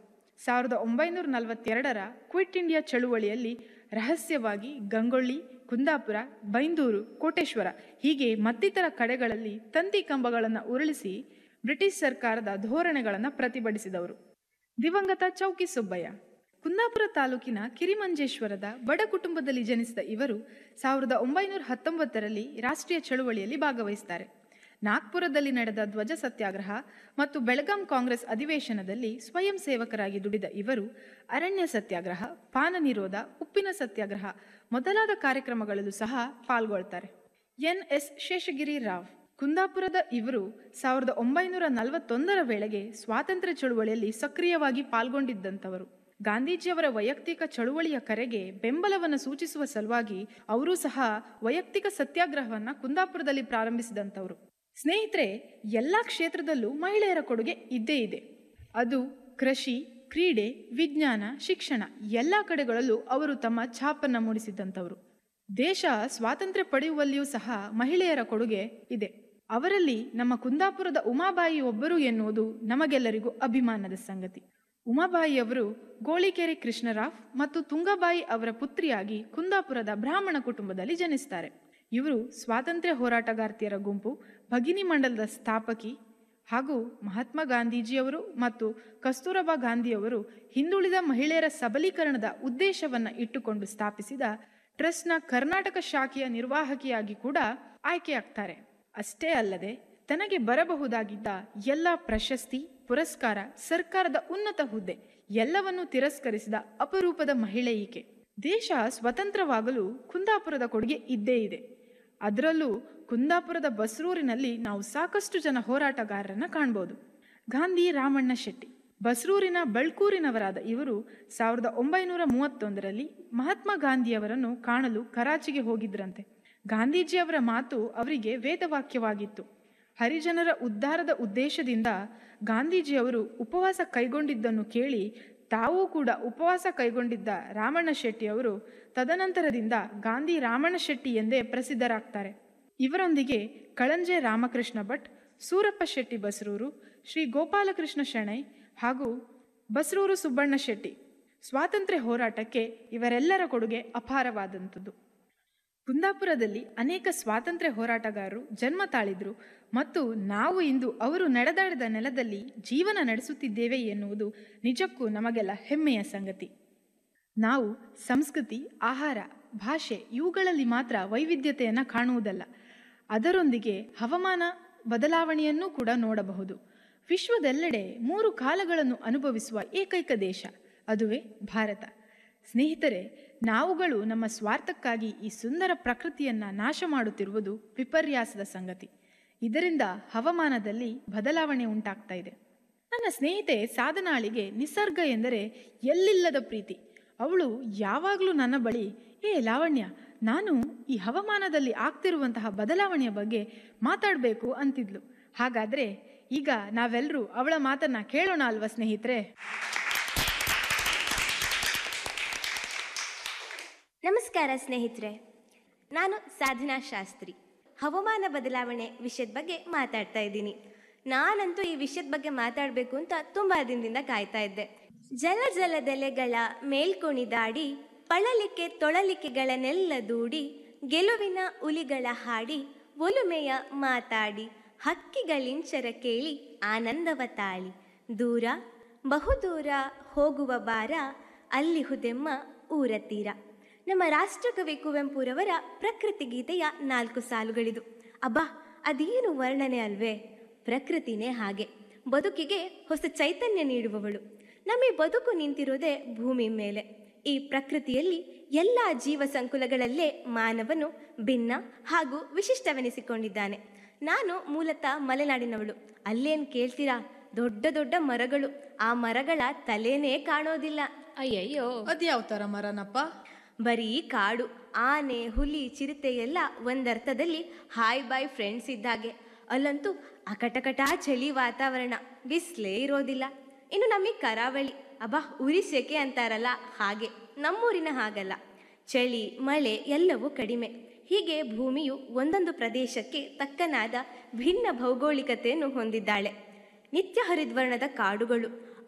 S17: ಸಾವಿರದ ಒಂಬೈನೂರ ನಲವತ್ತೆರಡರ ಕ್ವಿಟ್ ಇಂಡಿಯಾ ಚಳುವಳಿಯಲ್ಲಿ ರಹಸ್ಯವಾಗಿ ಗಂಗೊಳ್ಳಿ ಕುಂದಾಪುರ ಬೈಂದೂರು ಕೋಟೇಶ್ವರ ಹೀಗೆ ಮತ್ತಿತರ ಕಡೆಗಳಲ್ಲಿ ತಂತಿ ಕಂಬಗಳನ್ನು ಉರುಳಿಸಿ ಬ್ರಿಟಿಷ್ ಸರ್ಕಾರದ ಧೋರಣೆಗಳನ್ನು ಪ್ರತಿಭಟಿಸಿದವರು ದಿವಂಗತ ಚೌಕಿ ಸುಬ್ಬಯ್ಯ ಕುಂದಾಪುರ ತಾಲೂಕಿನ ಕಿರಿಮಂಜೇಶ್ವರದ ಬಡ ಕುಟುಂಬದಲ್ಲಿ ಜನಿಸಿದ ಇವರು ಸಾವಿರದ ಒಂಬೈನೂರ ಹತ್ತೊಂಬತ್ತರಲ್ಲಿ ರಾಷ್ಟ್ರೀಯ ಚಳುವಳಿಯಲ್ಲಿ ಭಾಗವಹಿಸುತ್ತಾರೆ ನಾಗ್ಪುರದಲ್ಲಿ ನಡೆದ ಧ್ವಜ ಸತ್ಯಾಗ್ರಹ ಮತ್ತು ಬೆಳಗಾಂ ಕಾಂಗ್ರೆಸ್ ಅಧಿವೇಶನದಲ್ಲಿ ಸ್ವಯಂ ಸೇವಕರಾಗಿ ದುಡಿದ ಇವರು ಅರಣ್ಯ ಸತ್ಯಾಗ್ರಹ ಪಾನ ನಿರೋಧ ಉಪ್ಪಿನ ಸತ್ಯಾಗ್ರಹ ಮೊದಲಾದ ಕಾರ್ಯಕ್ರಮಗಳಲ್ಲೂ ಸಹ ಪಾಲ್ಗೊಳ್ತಾರೆ ಎನ್ ಎಸ್ ಶೇಷಗಿರಿ ರಾವ್ ಕುಂದಾಪುರದ ಇವರು ಸಾವಿರದ ಒಂಬೈನೂರ ನಲವತ್ತೊಂದರ ವೇಳೆಗೆ ಸ್ವಾತಂತ್ರ್ಯ ಚಳುವಳಿಯಲ್ಲಿ ಸಕ್ರಿಯವಾಗಿ ಪಾಲ್ಗೊಂಡಿದ್ದಂಥವರು ಗಾಂಧೀಜಿಯವರ ವೈಯಕ್ತಿಕ ಚಳುವಳಿಯ ಕರೆಗೆ ಬೆಂಬಲವನ್ನು ಸೂಚಿಸುವ ಸಲುವಾಗಿ ಅವರೂ ಸಹ ವೈಯಕ್ತಿಕ ಸತ್ಯಾಗ್ರಹವನ್ನ ಕುಂದಾಪುರದಲ್ಲಿ ಪ್ರಾರಂಭಿಸಿದಂಥವರು ಸ್ನೇಹಿತರೆ ಎಲ್ಲ ಕ್ಷೇತ್ರದಲ್ಲೂ ಮಹಿಳೆಯರ ಕೊಡುಗೆ ಇದ್ದೇ ಇದೆ ಅದು ಕೃಷಿ ಕ್ರೀಡೆ ವಿಜ್ಞಾನ ಶಿಕ್ಷಣ ಎಲ್ಲ ಕಡೆಗಳಲ್ಲೂ ಅವರು ತಮ್ಮ ಛಾಪನ್ನು ಮೂಡಿಸಿದ್ದಂಥವರು ದೇಶ ಸ್ವಾತಂತ್ರ್ಯ ಪಡೆಯುವಲ್ಲಿಯೂ ಸಹ ಮಹಿಳೆಯರ ಕೊಡುಗೆ ಇದೆ ಅವರಲ್ಲಿ ನಮ್ಮ ಕುಂದಾಪುರದ ಉಮಾಬಾಯಿ ಒಬ್ಬರು ಎನ್ನುವುದು ನಮಗೆಲ್ಲರಿಗೂ ಅಭಿಮಾನದ ಸಂಗತಿ ಉಮಾಬಾಯಿಯವರು ಗೋಳಿಕೆರೆ ಕೃಷ್ಣರಾವ್ ಮತ್ತು ತುಂಗಬಾಯಿ ಅವರ ಪುತ್ರಿಯಾಗಿ ಕುಂದಾಪುರದ ಬ್ರಾಹ್ಮಣ ಕುಟುಂಬದಲ್ಲಿ ಜನಿಸ್ತಾರೆ ಇವರು ಸ್ವಾತಂತ್ರ್ಯ ಹೋರಾಟಗಾರ್ತಿಯರ ಗುಂಪು ಭಗಿನಿ ಮಂಡಲದ ಸ್ಥಾಪಕಿ ಹಾಗೂ ಮಹಾತ್ಮ ಗಾಂಧೀಜಿಯವರು ಮತ್ತು ಕಸ್ತೂರಬಾ ಗಾಂಧಿಯವರು ಹಿಂದುಳಿದ ಮಹಿಳೆಯರ ಸಬಲೀಕರಣದ ಉದ್ದೇಶವನ್ನ ಇಟ್ಟುಕೊಂಡು ಸ್ಥಾಪಿಸಿದ ಟ್ರಸ್ಟ್ನ ಕರ್ನಾಟಕ ಶಾಖೆಯ ನಿರ್ವಾಹಕಿಯಾಗಿ ಕೂಡ ಆಯ್ಕೆಯಾಗ್ತಾರೆ ಅಷ್ಟೇ ಅಲ್ಲದೆ ತನಗೆ ಬರಬಹುದಾಗಿದ್ದ ಎಲ್ಲ ಪ್ರಶಸ್ತಿ ಪುರಸ್ಕಾರ ಸರ್ಕಾರದ ಉನ್ನತ ಹುದ್ದೆ ಎಲ್ಲವನ್ನೂ ತಿರಸ್ಕರಿಸಿದ ಅಪರೂಪದ ಮಹಿಳೆ ಈಕೆ ದೇಶ ಸ್ವತಂತ್ರವಾಗಲು ಕುಂದಾಪುರದ ಕೊಡುಗೆ ಇದ್ದೇ ಇದೆ ಅದರಲ್ಲೂ ಕುಂದಾಪುರದ ಬಸ್ರೂರಿನಲ್ಲಿ ನಾವು ಸಾಕಷ್ಟು ಜನ ಹೋರಾಟಗಾರರನ್ನ ಕಾಣ್ಬೋದು ಗಾಂಧಿ ರಾಮಣ್ಣ ಶೆಟ್ಟಿ ಬಸ್ರೂರಿನ ಬಳ್ಕೂರಿನವರಾದ ಇವರು ಸಾವಿರದ ಒಂಬೈನೂರ ಮೂವತ್ತೊಂದರಲ್ಲಿ ಮಹಾತ್ಮ ಗಾಂಧಿಯವರನ್ನು ಕಾಣಲು ಕರಾಚಿಗೆ ಹೋಗಿದ್ರಂತೆ ಗಾಂಧೀಜಿಯವರ ಮಾತು ಅವರಿಗೆ ವೇದವಾಕ್ಯವಾಗಿತ್ತು ಹರಿಜನರ ಉದ್ಧಾರದ ಉದ್ದೇಶದಿಂದ ಗಾಂಧೀಜಿಯವರು ಉಪವಾಸ ಕೈಗೊಂಡಿದ್ದನ್ನು ಕೇಳಿ ತಾವೂ ಕೂಡ ಉಪವಾಸ ಕೈಗೊಂಡಿದ್ದ ರಾಮಣ್ಣ ಶೆಟ್ಟಿಯವರು ತದನಂತರದಿಂದ ಗಾಂಧಿ ರಾಮಣ್ಣ ಶೆಟ್ಟಿ ಎಂದೇ ಪ್ರಸಿದ್ಧರಾಗ್ತಾರೆ ಇವರೊಂದಿಗೆ ಕಳಂಜೆ ರಾಮಕೃಷ್ಣ ಭಟ್ ಸೂರಪ್ಪ ಶೆಟ್ಟಿ ಬಸರೂರು ಶ್ರೀ ಗೋಪಾಲಕೃಷ್ಣ ಶೆಣೈ ಹಾಗೂ ಬಸರೂರು ಸುಬ್ಬಣ್ಣ ಶೆಟ್ಟಿ ಸ್ವಾತಂತ್ರ್ಯ ಹೋರಾಟಕ್ಕೆ ಇವರೆಲ್ಲರ ಕೊಡುಗೆ ಅಪಾರವಾದಂಥದ್ದು ಕುಂದಾಪುರದಲ್ಲಿ ಅನೇಕ ಸ್ವಾತಂತ್ರ್ಯ ಹೋರಾಟಗಾರರು ಜನ್ಮ ತಾಳಿದ್ರು ಮತ್ತು ನಾವು ಇಂದು ಅವರು ನಡೆದಾಡಿದ ನೆಲದಲ್ಲಿ ಜೀವನ ನಡೆಸುತ್ತಿದ್ದೇವೆ ಎನ್ನುವುದು ನಿಜಕ್ಕೂ ನಮಗೆಲ್ಲ ಹೆಮ್ಮೆಯ ಸಂಗತಿ ನಾವು ಸಂಸ್ಕೃತಿ ಆಹಾರ ಭಾಷೆ ಇವುಗಳಲ್ಲಿ ಮಾತ್ರ ವೈವಿಧ್ಯತೆಯನ್ನು ಕಾಣುವುದಲ್ಲ ಅದರೊಂದಿಗೆ ಹವಾಮಾನ ಬದಲಾವಣೆಯನ್ನೂ ಕೂಡ ನೋಡಬಹುದು ವಿಶ್ವದೆಲ್ಲೆಡೆ ಮೂರು ಕಾಲಗಳನ್ನು ಅನುಭವಿಸುವ ಏಕೈಕ ದೇಶ ಅದುವೇ ಭಾರತ ಸ್ನೇಹಿತರೆ ನಾವುಗಳು ನಮ್ಮ ಸ್ವಾರ್ಥಕ್ಕಾಗಿ ಈ ಸುಂದರ ಪ್ರಕೃತಿಯನ್ನ ನಾಶ ಮಾಡುತ್ತಿರುವುದು ವಿಪರ್ಯಾಸದ ಸಂಗತಿ ಇದರಿಂದ ಹವಾಮಾನದಲ್ಲಿ ಬದಲಾವಣೆ ಉಂಟಾಗ್ತಾ ಇದೆ ನನ್ನ ಸ್ನೇಹಿತೆ ಸಾಧನಾಳಿಗೆ ನಿಸರ್ಗ ಎಂದರೆ ಎಲ್ಲಿಲ್ಲದ ಪ್ರೀತಿ ಅವಳು ಯಾವಾಗಲೂ ನನ್ನ ಬಳಿ ಏ ಲಾವಣ್ಯ ನಾನು ಈ ಹವಾಮಾನದಲ್ಲಿ ಆಗ್ತಿರುವಂತಹ ಬದಲಾವಣೆಯ ಬಗ್ಗೆ ಮಾತಾಡಬೇಕು ಅಂತಿದ್ಲು ಹಾಗಾದ್ರೆ ಈಗ ನಾವೆಲ್ಲರೂ ಅವಳ ಮಾತನ್ನ ಕೇಳೋಣ ಅಲ್ವಾ ಸ್ನೇಹಿತರೆ
S16: ನಮಸ್ಕಾರ ಸ್ನೇಹಿತರೆ ನಾನು ಸಾಧನಾ ಶಾಸ್ತ್ರಿ ಹವಾಮಾನ ಬದಲಾವಣೆ ವಿಷಯದ ಬಗ್ಗೆ ಮಾತಾಡ್ತಾ ಇದ್ದೀನಿ ನಾನಂತೂ ಈ ವಿಷಯದ ಬಗ್ಗೆ ಮಾತಾಡಬೇಕು ಅಂತ ತುಂಬ ದಿನದಿಂದ ಕಾಯ್ತಾ ಇದ್ದೆ ಜಲ ಜಲದೆಲೆಗಳ ಮೇಲ್ಕೊಣಿದಾಡಿ ಪಳಲಿಕೆ ತೊಳಲಿಕೆಗಳನ್ನೆಲ್ಲ ದೂಡಿ ಗೆಲುವಿನ ಉಲಿಗಳ ಹಾಡಿ ಒಲುಮೆಯ ಮಾತಾಡಿ ಹಕ್ಕಿಗಳಿಂಚರ ಕೇಳಿ ಆನಂದವ ತಾಳಿ ದೂರ ಬಹುದೂರ ಹೋಗುವ ಬಾರ ಅಲ್ಲಿ ಹುದೆಮ್ಮ ಊರ ತೀರ ನಮ್ಮ ರಾಷ್ಟ್ರಕವಿ ಕುವೆಂಪುರವರ ಪ್ರಕೃತಿ ಗೀತೆಯ ನಾಲ್ಕು ಸಾಲುಗಳಿದು ಅಬ್ಬಾ ಅದೇನು ವರ್ಣನೆ ಅಲ್ವೇ ಪ್ರಕೃತಿನೇ ಹಾಗೆ ಬದುಕಿಗೆ ಹೊಸ ಚೈತನ್ಯ ನೀಡುವವಳು ನಮ್ಮ ಈ ಬದುಕು ನಿಂತಿರೋದೇ ಭೂಮಿ ಮೇಲೆ ಈ ಪ್ರಕೃತಿಯಲ್ಲಿ ಎಲ್ಲ ಜೀವ ಸಂಕುಲಗಳಲ್ಲೇ ಮಾನವನು ಭಿನ್ನ ಹಾಗೂ ವಿಶಿಷ್ಟವೆನಿಸಿಕೊಂಡಿದ್ದಾನೆ ನಾನು ಮೂಲತಃ ಮಲೆನಾಡಿನವಳು ಅಲ್ಲೇನು ಕೇಳ್ತೀರಾ ದೊಡ್ಡ ದೊಡ್ಡ ಮರಗಳು ಆ ಮರಗಳ ತಲೆನೇ ಕಾಣೋದಿಲ್ಲ ಅಯ್ಯಯ್ಯೋ
S17: ಅದ್ಯಾವ ಥರ ಮರನಪ್ಪ
S16: ಬರೀ ಕಾಡು ಆನೆ ಹುಲಿ ಚಿರತೆ ಎಲ್ಲ ಒಂದರ್ಥದಲ್ಲಿ ಹಾಯ್ ಬಾಯ್ ಫ್ರೆಂಡ್ಸ್ ಇದ್ದಾಗೆ ಅಲ್ಲಂತೂ ಅಕಟಕಟ ಚಳಿ ವಾತಾವರಣ ಬಿಸ್ಲೇ ಇರೋದಿಲ್ಲ ಇನ್ನು ನಮಗೆ ಕರಾವಳಿ ಅಬ್ಬಾ ಉರಿ ಸೆಕೆ ಅಂತಾರಲ್ಲ ಹಾಗೆ ನಮ್ಮೂರಿನ ಹಾಗಲ್ಲ ಚಳಿ ಮಳೆ ಎಲ್ಲವೂ ಕಡಿಮೆ ಹೀಗೆ ಭೂಮಿಯು ಒಂದೊಂದು ಪ್ರದೇಶಕ್ಕೆ ತಕ್ಕನಾದ ಭಿನ್ನ ಭೌಗೋಳಿಕತೆಯನ್ನು ಹೊಂದಿದ್ದಾಳೆ ನಿತ್ಯ ಹರಿದ್ವರ್ಣದ ಕಾಡುಗಳು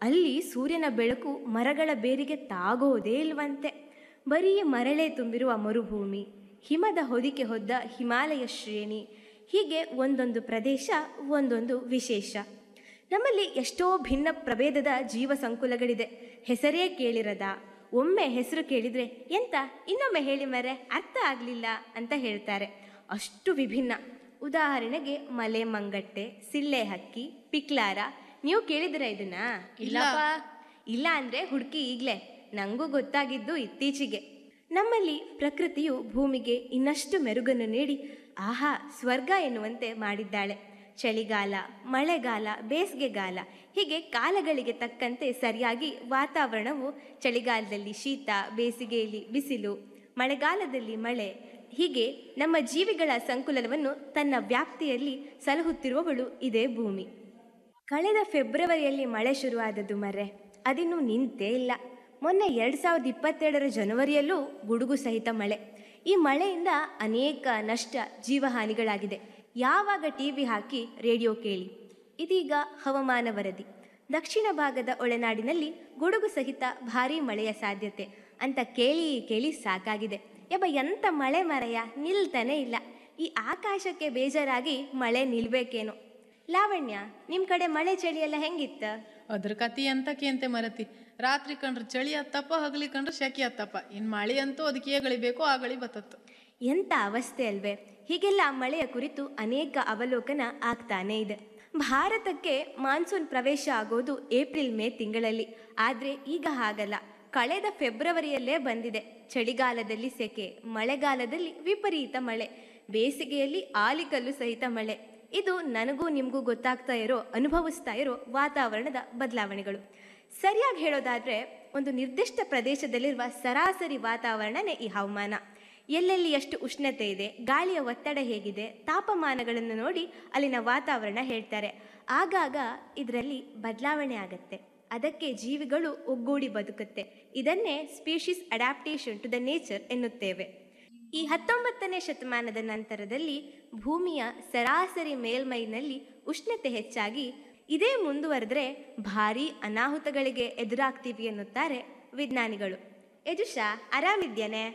S16: ಅಲ್ಲಿ ಸೂರ್ಯನ ಬೆಳಕು ಮರಗಳ ಬೇರಿಗೆ ತಾಗೋದೇ ಇಲ್ವಂತೆ ಬರೀ ಮರಳೇ ತುಂಬಿರುವ ಮರುಭೂಮಿ ಹಿಮದ ಹೊದಿಕೆ ಹೊದ್ದ ಹಿಮಾಲಯ ಶ್ರೇಣಿ ಹೀಗೆ ಒಂದೊಂದು ಪ್ರದೇಶ ಒಂದೊಂದು ವಿಶೇಷ ನಮ್ಮಲ್ಲಿ ಎಷ್ಟೋ ಭಿನ್ನ ಪ್ರಭೇದದ ಜೀವ ಸಂಕುಲಗಳಿದೆ ಹೆಸರೇ ಕೇಳಿರದ ಒಮ್ಮೆ ಹೆಸರು ಕೇಳಿದ್ರೆ ಎಂತ ಇನ್ನೊಮ್ಮೆ ಹೇಳಿ ಮರೆ ಅರ್ಥ ಆಗಲಿಲ್ಲ ಅಂತ ಹೇಳ್ತಾರೆ ಅಷ್ಟು ವಿಭಿನ್ನ ಉದಾಹರಣೆಗೆ ಮಲೆ ಮಂಗಟ್ಟೆ ಸಿಳ್ಳೆ ಹಕ್ಕಿ ಪಿಕ್ಲಾರ ನೀವು ಕೇಳಿದಿರ ಇದನ್ನ
S17: ಇಲ್ಲಪ್ಪ.
S16: ಇಲ್ಲ ಅಂದ್ರೆ ಹುಡುಕಿ ಈಗ್ಲೇ ನಂಗೂ ಗೊತ್ತಾಗಿದ್ದು ಇತ್ತೀಚೆಗೆ ನಮ್ಮಲ್ಲಿ ಪ್ರಕೃತಿಯು ಭೂಮಿಗೆ ಇನ್ನಷ್ಟು ಮೆರುಗನ್ನು ನೀಡಿ ಆಹಾ ಸ್ವರ್ಗ ಎನ್ನುವಂತೆ ಮಾಡಿದ್ದಾಳೆ ಚಳಿಗಾಲ ಮಳೆಗಾಲ ಬೇಸಿಗೆಗಾಲ ಹೀಗೆ ಕಾಲಗಳಿಗೆ ತಕ್ಕಂತೆ ಸರಿಯಾಗಿ ವಾತಾವರಣವು ಚಳಿಗಾಲದಲ್ಲಿ ಶೀತ ಬೇಸಿಗೆಯಲ್ಲಿ ಬಿಸಿಲು ಮಳೆಗಾಲದಲ್ಲಿ ಮಳೆ ಹೀಗೆ ನಮ್ಮ ಜೀವಿಗಳ ಸಂಕುಲನವನ್ನು ತನ್ನ ವ್ಯಾಪ್ತಿಯಲ್ಲಿ ಸಲಹುತ್ತಿರುವವಳು ಇದೇ ಭೂಮಿ ಕಳೆದ ಫೆಬ್ರವರಿಯಲ್ಲಿ ಮಳೆ ಶುರುವಾದದ್ದು ಮರ್ರೆ ಅದಿನ್ನೂ ನಿಂತೇ ಇಲ್ಲ ಮೊನ್ನೆ ಎರಡು ಸಾವಿರದ ಇಪ್ಪತ್ತೆರಡರ ಜನವರಿಯಲ್ಲೂ ಗುಡುಗು ಸಹಿತ ಮಳೆ ಈ ಮಳೆಯಿಂದ ಅನೇಕ ನಷ್ಟ ಜೀವಹಾನಿಗಳಾಗಿದೆ ಯಾವಾಗ ಟಿ ವಿ ಹಾಕಿ ರೇಡಿಯೋ ಕೇಳಿ ಇದೀಗ ಹವಾಮಾನ ವರದಿ ದಕ್ಷಿಣ ಭಾಗದ ಒಳನಾಡಿನಲ್ಲಿ ಗುಡುಗು ಸಹಿತ ಭಾರೀ ಮಳೆಯ ಸಾಧ್ಯತೆ ಅಂತ ಕೇಳಿ ಕೇಳಿ ಸಾಕಾಗಿದೆ ಯಬ್ಬ ಎಂತ ಮಳೆ ಮರೆಯ ನಿಲ್ತಾನೆ ಇಲ್ಲ ಈ ಆಕಾಶಕ್ಕೆ ಬೇಜಾರಾಗಿ ಮಳೆ ನಿಲ್ಬೇಕೇನೋ ಲಾವಣ್ಯ ನಿಮ್ ಕಡೆ ಮಳೆ ಚಳಿ ಎಲ್ಲ ಹೆಂಗಿತ್ತ
S17: ಅದ್ರ ಕತಿ ಎಂತಕ್ಕೆ ಅಂತೆ ಮರತಿ ರಾತ್ರಿ ಕಂಡ್ರೆ ಚಳಿ ಹತ್ತಪ್ಪ ಹಗಲಿ ಕಂಡ್ರೆ ಶೆಕೆ ಹತ್ತಪ್ಪ ಇನ್ ಮಳೆ ಅಂತೂ ಅದಕ್ಕೆ ಏಗಳಿ ಬೇಕೋ ಆ ಗಳಿ ಬತ್ತತ್ತು
S16: ಎಂತ ಅವಸ್ಥೆ ಅಲ್ವೇ ಹೀಗೆಲ್ಲ ಮಳೆಯ ಕುರಿತು ಅನೇಕ ಅವಲೋಕನ ಆಗ್ತಾನೇ ಇದೆ ಭಾರತಕ್ಕೆ ಮಾನ್ಸೂನ್ ಪ್ರವೇಶ ಆಗೋದು ಏಪ್ರಿಲ್ ಮೇ ತಿಂಗಳಲ್ಲಿ ಆದ್ರೆ ಈಗ ಹಾಗಲ್ಲ ಕಳೆದ ಫೆಬ್ರವರಿಯಲ್ಲೇ ಬಂದಿದೆ ಚಳಿಗಾಲದಲ್ಲಿ ಸೆಕೆ ಮಳೆಗಾಲದಲ್ಲಿ ವಿಪರೀತ ಮಳೆ ಬೇಸಿಗೆಯಲ್ಲಿ ಆಲಿಕಲ್ಲು ಸಹಿತ ಮಳೆ ಇದು ನನಗೂ ನಿಮಗೂ ಗೊತ್ತಾಗ್ತಾ ಇರೋ ಅನುಭವಿಸ್ತಾ ಇರೋ ವಾತಾವರಣದ ಬದಲಾವಣೆಗಳು ಸರಿಯಾಗಿ ಹೇಳೋದಾದ್ರೆ ಒಂದು ನಿರ್ದಿಷ್ಟ ಪ್ರದೇಶದಲ್ಲಿರುವ ಸರಾಸರಿ ವಾತಾವರಣನೇ ಈ ಹವಾಮಾನ ಎಲ್ಲೆಲ್ಲಿ ಎಷ್ಟು ಉಷ್ಣತೆ ಇದೆ ಗಾಳಿಯ ಒತ್ತಡ ಹೇಗಿದೆ ತಾಪಮಾನಗಳನ್ನು ನೋಡಿ ಅಲ್ಲಿನ ವಾತಾವರಣ ಹೇಳ್ತಾರೆ ಆಗಾಗ ಇದರಲ್ಲಿ ಬದಲಾವಣೆ ಆಗತ್ತೆ ಅದಕ್ಕೆ ಜೀವಿಗಳು ಒಗ್ಗೂಡಿ ಬದುಕುತ್ತೆ ಇದನ್ನೇ species adaptation to the nature ಎನ್ನುತ್ತೇವೆ ಈ ಹತ್ತೊಂಬತ್ತನೇ ಶತಮಾನದ ನಂತರದಲ್ಲಿ ಭೂಮಿಯ ಸರಾಸರಿ ಮೇಲ್ಮೈನಲ್ಲಿ ಉಷ್ಣತೆ ಹೆಚ್ಚಾಗಿ ಇದೇ ಮುಂದುವರೆದ್ರೆ ಭಾರೀ ಅನಾಹುತಗಳಿಗೆ ಎದುರಾಗ್ತೀವಿ ಎನ್ನುತ್ತಾರೆ ವಿಜ್ಞಾನಿಗಳು ಯಜುಷಾ ಆರಾಮಿದ್ಯಾನೆ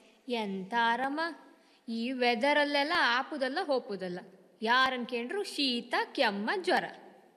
S13: ಎಂತ ಆರಾಮ ಈ ವೆದರಲ್ಲೆಲ್ಲ ಆಪುದಲ್ಲ ಹೋಪುದಲ್ಲ ಯಾರನ್ ಕೇಂಡ್ರು ಶೀತ ಕೆಮ್ಮ ಜ್ವರ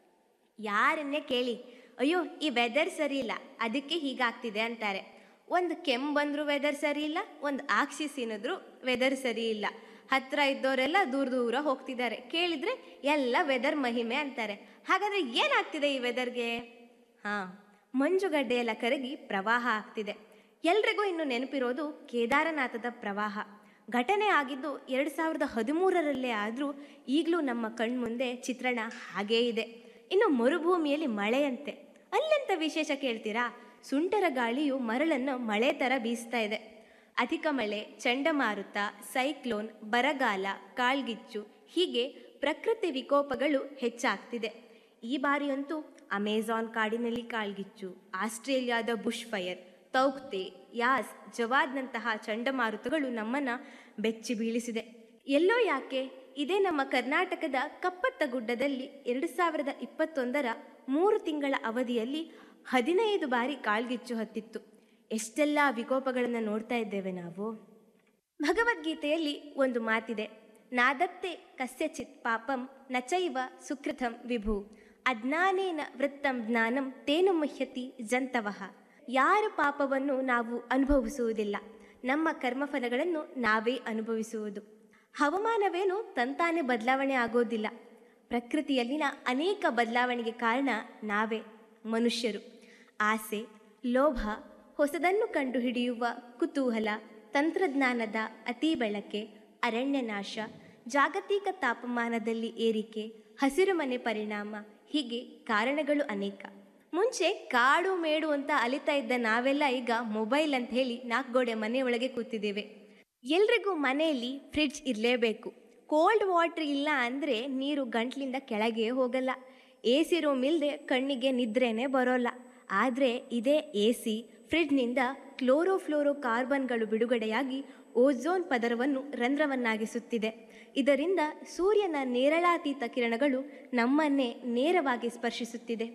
S16: ಯಾರನ್ನೇ ಕೇಳಿ ಅಯ್ಯೋ ಈ ವೆದರ್ ಸರಿ ಇಲ್ಲ ಅದಕ್ಕೆ ಹೀಗಾಗ್ತಿದೆ ಅಂತಾರೆ ಒಂದು ಕೆಮ್ಮು ಬಂದ್ರು ವೆದರ್ ಸರಿ ಇಲ್ಲ ಒಂದು ಆಕ್ಸಿ ಸಿನಿದ್ರು ವೆದರ್ ಸರಿ ಇಲ್ಲ ಹತ್ರ ಇದ್ದವರೆಲ್ಲ ದೂರ ದೂರ ಹೋಗ್ತಿದ್ದಾರೆ ಕೇಳಿದ್ರೆ ಎಲ್ಲ ವೆದರ್ ಮಹಿಮೆ ಅಂತಾರೆ ಹಾಗಾದ್ರೆ ಏನಾಗ್ತಿದೆ ಈ ವೆದರ್ಗೆ ಹಾ ಮಂಜುಗಡ್ಡೆ ಎಲ್ಲ ಕರಗಿ ಪ್ರವಾಹ ಆಗ್ತಿದೆ ಎಲ್ರಿಗೂ ಇನ್ನು ನೆನಪಿರೋದು ಕೇದಾರನಾಥದ ಪ್ರವಾಹ ಘಟನೆ ಆಗಿದ್ದು ಎರಡು ಸಾವಿರದ ಹದಿಮೂರರಲ್ಲೇ ಆದರೂ ಈಗಲೂ ನಮ್ಮ ಕಣ್ಮುಂದೆ ಚಿತ್ರಣ ಹಾಗೇ ಇದೆ ಇನ್ನು ಮರುಭೂಮಿಯಲ್ಲಿ ಮಳೆಯಂತೆ ಅಲ್ಲೆಂತ ವಿಶೇಷ ಕೇಳ್ತೀರಾ ಸುಂಟರ ಗಾಳಿಯು ಮರಳನ್ನು ಮಳೆ ಥರ ಬೀಸ್ತಾ ಇದೆ ಅಧಿಕ ಮಳೆ ಚಂಡಮಾರುತ ಸೈಕ್ಲೋನ್ ಬರಗಾಲ ಕಾಳ್ಗಿಚ್ಚು ಹೀಗೆ ಪ್ರಕೃತಿ ವಿಕೋಪಗಳು ಹೆಚ್ಚಾಗ್ತಿದೆ ಈ ಬಾರಿಯಂತೂ ಅಮೆಜಾನ್ ಕಾಡಿನಲ್ಲಿ ಕಾಳ್ಗಿಚ್ಚು ಆಸ್ಟ್ರೇಲಿಯಾದ ಬುಷ್ ಫೈರ್ ತೌಕ್ತೆ ಯಾಸ್ ಜವಾದ್ನಂತಹ ಚಂಡಮಾರುತಗಳು ನಮ್ಮನ್ನ ಬೆಚ್ಚಿ ಬೀಳಿಸಿದೆ ಎಲ್ಲೋ ಯಾಕೆ ಇದೇ ನಮ್ಮ ಕರ್ನಾಟಕದ ಕಪ್ಪತ್ತ ಗುಡ್ಡದಲ್ಲಿ ಎರಡು ಸಾವಿರದ ಇಪ್ಪತ್ತೊಂದರ ಮೂರು ತಿಂಗಳ ಅವಧಿಯಲ್ಲಿ ಹದಿನೈದು ಬಾರಿ ಕಾಳ್ಗಿಚ್ಚು ಹತ್ತಿತ್ತು ಎಷ್ಟೆಲ್ಲ ವಿಕೋಪಗಳನ್ನು ನೋಡ್ತಾ ಇದ್ದೇವೆ ನಾವು ಭಗವದ್ಗೀತೆಯಲ್ಲಿ ಒಂದು ಮಾತಿದೆ ನಾದತ್ತೆ ಕಸ್ಯಚಿತ್ ಪಾಪಂ ನಚೈವ ಸುಕೃತಂ ವಿಭು ಅಜ್ಞಾನೇನ ವೃತ್ತಂ ಜ್ಞಾನಂ ತೇನು ಮುಹ್ಯತಿ ಜಂತವಃ ಯಾರ ಪಾಪವನ್ನು ನಾವು ಅನುಭವಿಸುವುದಿಲ್ಲ ನಮ್ಮ ಕರ್ಮಫಲಗಳನ್ನು ನಾವೇ ಅನುಭವಿಸುವುದು ಹವಾಮಾನವೇನು ತಂತಾನೆ ಬದಲಾವಣೆ ಆಗೋದಿಲ್ಲ ಪ್ರಕೃತಿಯಲ್ಲಿನ ಅನೇಕ ಬದಲಾವಣೆಗೆ ಕಾರಣ ನಾವೇ ಮನುಷ್ಯರು ಆಸೆ ಲೋಭ ಹೊಸದನ್ನು ಕಂಡುಹಿಡಿಯುವ ಕುತೂಹಲ ತಂತ್ರಜ್ಞಾನದ ಅತಿ ಬಳಕೆ ಅರಣ್ಯನಾಶ ಜಾಗತಿಕ ತಾಪಮಾನದಲ್ಲಿ ಏರಿಕೆ ಹಸಿರುಮನೆ ಪರಿಣಾಮ ಹೀಗೆ ಕಾರಣಗಳು ಅನೇಕ ಮುಂಚೆ ಕಾಡು ಮೇಡು ಅಂತ ಅಲಿತಾ ಇದ್ದ ನಾವೆಲ್ಲ ಈಗ ಮೊಬೈಲ್ ಅಂತ ಹೇಳಿ ನಾಲ್ಕು ಗೋಡೆ ಮನೆಯೊಳಗೆ ಕೂತಿದ್ದೇವೆ ಎಲ್ರಿಗೂ ಮನೆಯಲ್ಲಿ ಫ್ರಿಡ್ಜ್ ಇರಲೇಬೇಕು ಕೋಲ್ಡ್ ವಾಟರ್ ಇಲ್ಲ ಅಂದರೆ ನೀರು ಗಂಟ್ಲಿಂದ ಕೆಳಗೆ ಹೋಗಲ್ಲ ಎ ಸಿ ರೂಮ್ ಇಲ್ಲದೆ ಕಣ್ಣಿಗೆ ನಿದ್ರೆನೇ ಬರೋಲ್ಲ ಆದರೆ ಇದೇ ಎ ಸಿ ಫ್ರಿಡ್ಜ್ನಿಂದ ಕ್ಲೋರೋಫ್ಲೋರೋ ಕಾರ್ಬನ್ಗಳು ಬಿಡುಗಡೆಯಾಗಿ ಓಝೋನ್ ಪದರವನ್ನು ರಂಧ್ರವನ್ನಾಗಿಸುತ್ತಿದೆ ಇದರಿಂದ ಸೂರ್ಯನ ನೇರಳಾತೀತ ಕಿರಣಗಳು ನಮ್ಮನ್ನೇ ನೇರವಾಗಿ ಸ್ಪರ್ಶಿಸುತ್ತಿದೆ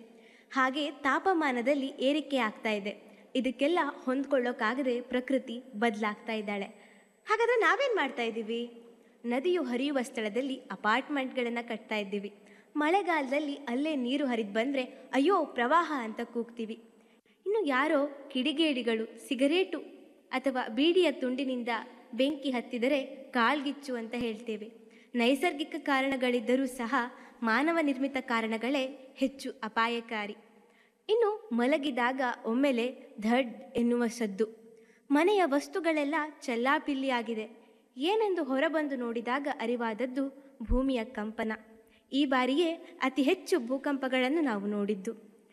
S16: ಹಾಗೆ ತಾಪಮಾನದಲ್ಲಿ ಏರಿಕೆ ಆಗ್ತಾ ಇದೆ ಇದಕ್ಕೆಲ್ಲ ಹೊಂದ್ಕೊಳ್ಳೋಕ್ಕಾಗದೆ ಪ್ರಕೃತಿ ಬದಲಾಗ್ತಾ ಇದ್ದಾಳೆ ಹಾಗಾದ್ರೆ ನಾವೇನು ಮಾಡ್ತಾ ಇದ್ದೀವಿ ನದಿಯು ಹರಿಯುವ ಸ್ಥಳದಲ್ಲಿ ಅಪಾರ್ಟ್ಮೆಂಟ್ಗಳನ್ನು ಕಟ್ತಾ ಇದ್ದೀವಿ ಮಳೆಗಾಲದಲ್ಲಿ ಅಲ್ಲೇ ನೀರು ಹರಿದು ಬಂದರೆ ಅಯ್ಯೋ ಪ್ರವಾಹ ಅಂತ ಕೂಗ್ತೀವಿ ಇನ್ನು ಯಾರೋ ಕಿಡಿಗೇಡಿಗಳು ಸಿಗರೇಟು ಅಥವಾ ಬೀಡಿಯ ತುಂಡಿನಿಂದ ಬೆಂಕಿ ಹತ್ತಿದರೆ ಕಾಳ್ಗಿಚ್ಚು ಅಂತ ಹೇಳ್ತೇವೆ ನೈಸರ್ಗಿಕ ಕಾರಣಗಳಿದ್ದರೂ ಸಹ ಮಾನವ ನಿರ್ಮಿತ ಕಾರಣಗಳೇ ಹೆಚ್ಚು ಅಪಾಯಕಾರಿ ಇನ್ನು ಮಲಗಿದಾಗ ಒಮ್ಮೆಲೆ ಧಡ್ ಎನ್ನುವ ಸದ್ದು ಮನೆಯ ವಸ್ತುಗಳೆಲ್ಲ ಚೆಲ್ಲಾಪಿಲ್ಲಿಯಾಗಿದೆ ಏನೆಂದು ಹೊರಬಂದು ನೋಡಿದಾಗ ಅರಿವಾದದ್ದು ಭೂಮಿಯ ಕಂಪನ ಈ ಬಾರಿಯೇ ಅತಿ ಹೆಚ್ಚು ಭೂಕಂಪಗಳನ್ನು ನಾವು ನೋಡಿದ್ದು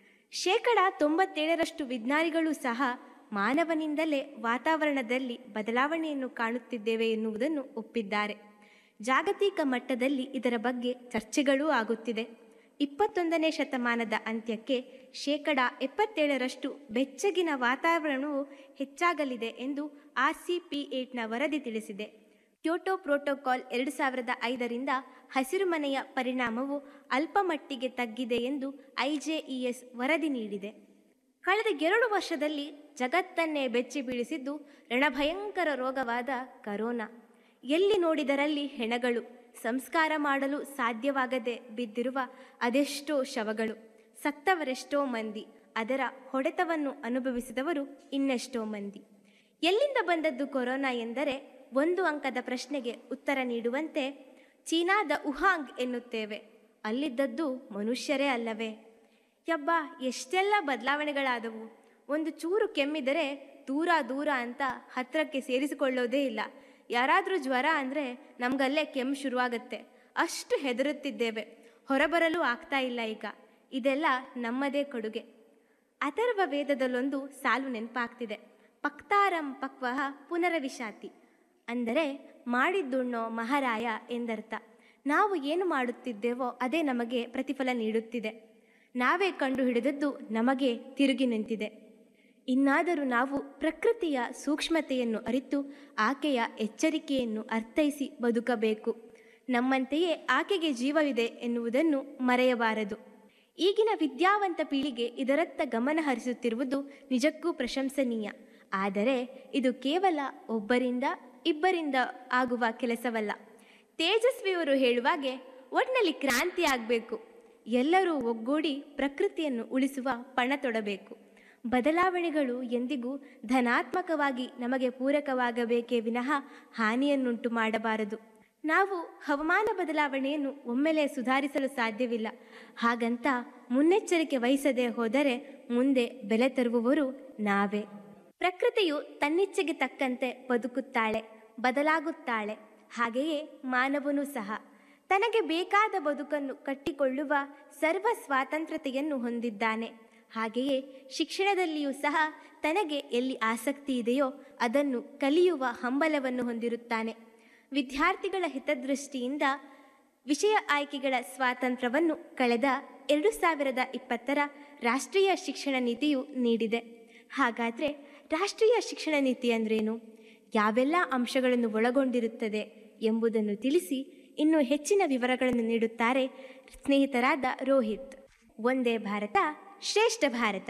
S16: ಶೇಕಡ ತೊಂಬತ್ತೇಳರಷ್ಟು ವಿಜ್ಞಾನಿಗಳು ಸಹ ಮಾನವನಿಂದಲೇ ವಾತಾವರಣದಲ್ಲಿ ಬದಲಾವಣೆಯನ್ನು ಕಾಣುತ್ತಿದ್ದೇವೆ ಎನ್ನುವುದನ್ನು ಒಪ್ಪಿದ್ದಾರೆ ಜಾಗತಿಕ ಮಟ್ಟದಲ್ಲಿ ಇದರ ಬಗ್ಗೆ ಚರ್ಚೆಗಳೂ ಆಗುತ್ತಿದೆ ಇಪ್ಪತ್ತೊಂದನೇ ಶತಮಾನದ ಅಂತ್ಯಕ್ಕೆ ಶೇಕಡ ಎಪ್ಪತ್ತೇಳರಷ್ಟು ಬೆಚ್ಚಗಿನ ವಾತಾವರಣವು ಹೆಚ್ಚಾಗಲಿದೆ ಎಂದು ಆರ್ ಸಿ ಪಿ ಏಟ್ನ ವರದಿ ತಿಳಿಸಿದೆ ಕ್ಯೋಟೋ ಪ್ರೋಟೋಕಾಲ್ ಎರಡು ಸಾವಿರದ ಐದರಿಂದ ಹಸಿರುಮನೆಯ ಪರಿಣಾಮವು ಅಲ್ಪಮಟ್ಟಿಗೆ ತಗ್ಗಿದೆ ಎಂದು ಐಜೆಇಎಸ್ ವರದಿ ನೀಡಿದೆ ಕಳೆದ ಎರಡು ವರ್ಷದಲ್ಲಿ ಜಗತ್ತನ್ನೇ ಬೆಚ್ಚಿ ಬೀಳಿಸಿದ್ದು ರಣಭಯಂಕರ ರೋಗವಾದ ಕರೋನಾ ಎಲ್ಲಿ ನೋಡಿದರಲ್ಲಿ ಹೆಣಗಳು ಸಂಸ್ಕಾರ ಮಾಡಲು ಸಾಧ್ಯವಾಗದೆ ಬಿದ್ದಿರುವ ಅದೆಷ್ಟೋ ಶವಗಳು ಸತ್ತವರೆಷ್ಟೋ ಮಂದಿ ಅದರ ಹೊಡೆತವನ್ನು ಅನುಭವಿಸಿದವರು ಇನ್ನೆಷ್ಟೋ ಮಂದಿ ಎಲ್ಲಿಂದ ಬಂದದ್ದು ಕೊರೋನಾ ಎಂದರೆ ಒಂದು ಅಂಕದ ಪ್ರಶ್ನೆಗೆ ಉತ್ತರ ನೀಡುವಂತೆ ಚೀನಾದ ಉಹಾಂಗ್ ಎನ್ನುತ್ತೇವೆ ಅಲ್ಲಿದ್ದದ್ದು ಮನುಷ್ಯರೇ ಅಲ್ಲವೇ ಯಬ್ಬ ಎಷ್ಟೆಲ್ಲ ಬದಲಾವಣೆಗಳಾದವು ಒಂದು ಚೂರು ಕೆಮ್ಮಿದರೆ ದೂರ ದೂರ ಅಂತ ಹತ್ತಿರಕ್ಕೆ ಸೇರಿಸಿಕೊಳ್ಳೋದೇ ಇಲ್ಲ ಯಾರಾದರೂ ಜ್ವರ ಅಂದರೆ ನಮಗಲ್ಲೇ ಕೆಮ್ಮು ಶುರುವಾಗತ್ತೆ ಅಷ್ಟು ಹೆದರುತ್ತಿದ್ದೇವೆ ಹೊರಬರಲು ಆಗ್ತಾ ಇಲ್ಲ ಈಗ ಇದೆಲ್ಲ ನಮ್ಮದೇ ಕೊಡುಗೆ ಅಥರ್ವ ವೇದದಲ್ಲೊಂದು ಸಾಲು ನೆನಪಾಗ್ತಿದೆ ಪಕ್ತಾರಂ ಪಕ್ವಃ ಪುನರವಿಶಾತಿ ಅಂದರೆ ಮಾಡಿದ್ದುಣ್ಣೋ ಮಹಾರಾಯ ಎಂದರ್ಥ ನಾವು ಏನು ಮಾಡುತ್ತಿದ್ದೇವೋ ಅದೇ ನಮಗೆ ಪ್ರತಿಫಲ ನೀಡುತ್ತಿದೆ ನಾವೇ ಕಂಡು ಹಿಡಿದದ್ದು ನಮಗೆ ತಿರುಗಿ ನಿಂತಿದೆ ಇನ್ನಾದರೂ ನಾವು ಪ್ರಕೃತಿಯ ಸೂಕ್ಷ್ಮತೆಯನ್ನು ಅರಿತು ಆಕೆಯ ಎಚ್ಚರಿಕೆಯನ್ನು ಅರ್ಥೈಸಿ ಬದುಕಬೇಕು ನಮ್ಮಂತೆಯೇ ಆಕೆಗೆ ಜೀವವಿದೆ ಎನ್ನುವುದನ್ನು ಮರೆಯಬಾರದು ಈಗಿನ ವಿದ್ಯಾವಂತ ಪೀಳಿಗೆ ಇದರತ್ತ ಗಮನ ಹರಿಸುತ್ತಿರುವುದು ನಿಜಕ್ಕೂ ಪ್ರಶಂಸನೀಯ ಆದರೆ ಇದು ಕೇವಲ ಒಬ್ಬರಿಂದ ಇಬ್ಬರಿಂದ ಆಗುವ ಕೆಲಸವಲ್ಲ ತೇಜಸ್ವಿಯವರು ಹೇಳುವಾಗೆ ಒಟ್ನಲ್ಲಿ ಕ್ರಾಂತಿ ಆಗಬೇಕು ಎಲ್ಲರೂ ಒಗ್ಗೂಡಿ ಪ್ರಕೃತಿಯನ್ನು ಉಳಿಸುವ ಪಣ ತೊಡಬೇಕು ಬದಲಾವಣೆಗಳು ಎಂದಿಗೂ ಧನಾತ್ಮಕವಾಗಿ ನಮಗೆ ಪೂರಕವಾಗಬೇಕೇ ವಿನಃ ಹಾನಿಯನ್ನುಂಟು ಮಾಡಬಾರದು ನಾವು ಹವಾಮಾನ ಬದಲಾವಣೆಯನ್ನು ಒಮ್ಮೆಲೆ ಸುಧಾರಿಸಲು ಸಾಧ್ಯವಿಲ್ಲ ಹಾಗಂತ ಮುನ್ನೆಚ್ಚರಿಕೆ ವಹಿಸದೆ ಹೋದರೆ ಮುಂದೆ ಬೆಲೆ ತರುವವರು ನಾವೇ ಪ್ರಕೃತಿಯು ತನ್ನಿಚ್ಛೆಗೆ ತಕ್ಕಂತೆ ಬದುಕುತ್ತಾಳೆ ಬದಲಾಗುತ್ತಾಳೆ ಹಾಗೆಯೇ ಮಾನವನೂ ಸಹ ತನಗೆ ಬೇಕಾದ ಬದುಕನ್ನು ಕಟ್ಟಿಕೊಳ್ಳುವ ಸರ್ವ ಸ್ವಾತಂತ್ರ್ಯತೆಯನ್ನು ಹೊಂದಿದ್ದಾನೆ ಹಾಗೆಯೇ ಶಿಕ್ಷಣದಲ್ಲಿಯೂ ಸಹ ತನಗೆ ಎಲ್ಲಿ ಆಸಕ್ತಿ ಇದೆಯೋ ಅದನ್ನು ಕಲಿಯುವ ಹಂಬಲವನ್ನು ಹೊಂದಿರುತ್ತಾನೆ ವಿದ್ಯಾರ್ಥಿಗಳ ಹಿತದೃಷ್ಟಿಯಿಂದ ವಿಷಯ ಆಯ್ಕೆಗಳ ಸ್ವಾತಂತ್ರ್ಯವನ್ನು ಕಳೆದ ಎರಡು ಸಾವಿರದ ಇಪ್ಪತ್ತರ ರಾಷ್ಟ್ರೀಯ ಶಿಕ್ಷಣ ನೀತಿಯು ನೀಡಿದೆ ಹಾಗಾದರೆ ರಾಷ್ಟ್ರೀಯ ಶಿಕ್ಷಣ ನೀತಿ ಅಂದ್ರೇನು ಯಾವೆಲ್ಲ ಅಂಶಗಳನ್ನು ಒಳಗೊಂಡಿರುತ್ತದೆ ಎಂಬುದನ್ನು ತಿಳಿಸಿ ಇನ್ನು ಹೆಚ್ಚಿನ ವಿವರಗಳನ್ನು ನೀಡುತ್ತಾರೆ ಸ್ನೇಹಿತರಾದ ರೋಹಿತ್ ಒಂದೇ ಭಾರತ ಶ್ರೇಷ್ಠ ಭಾರತ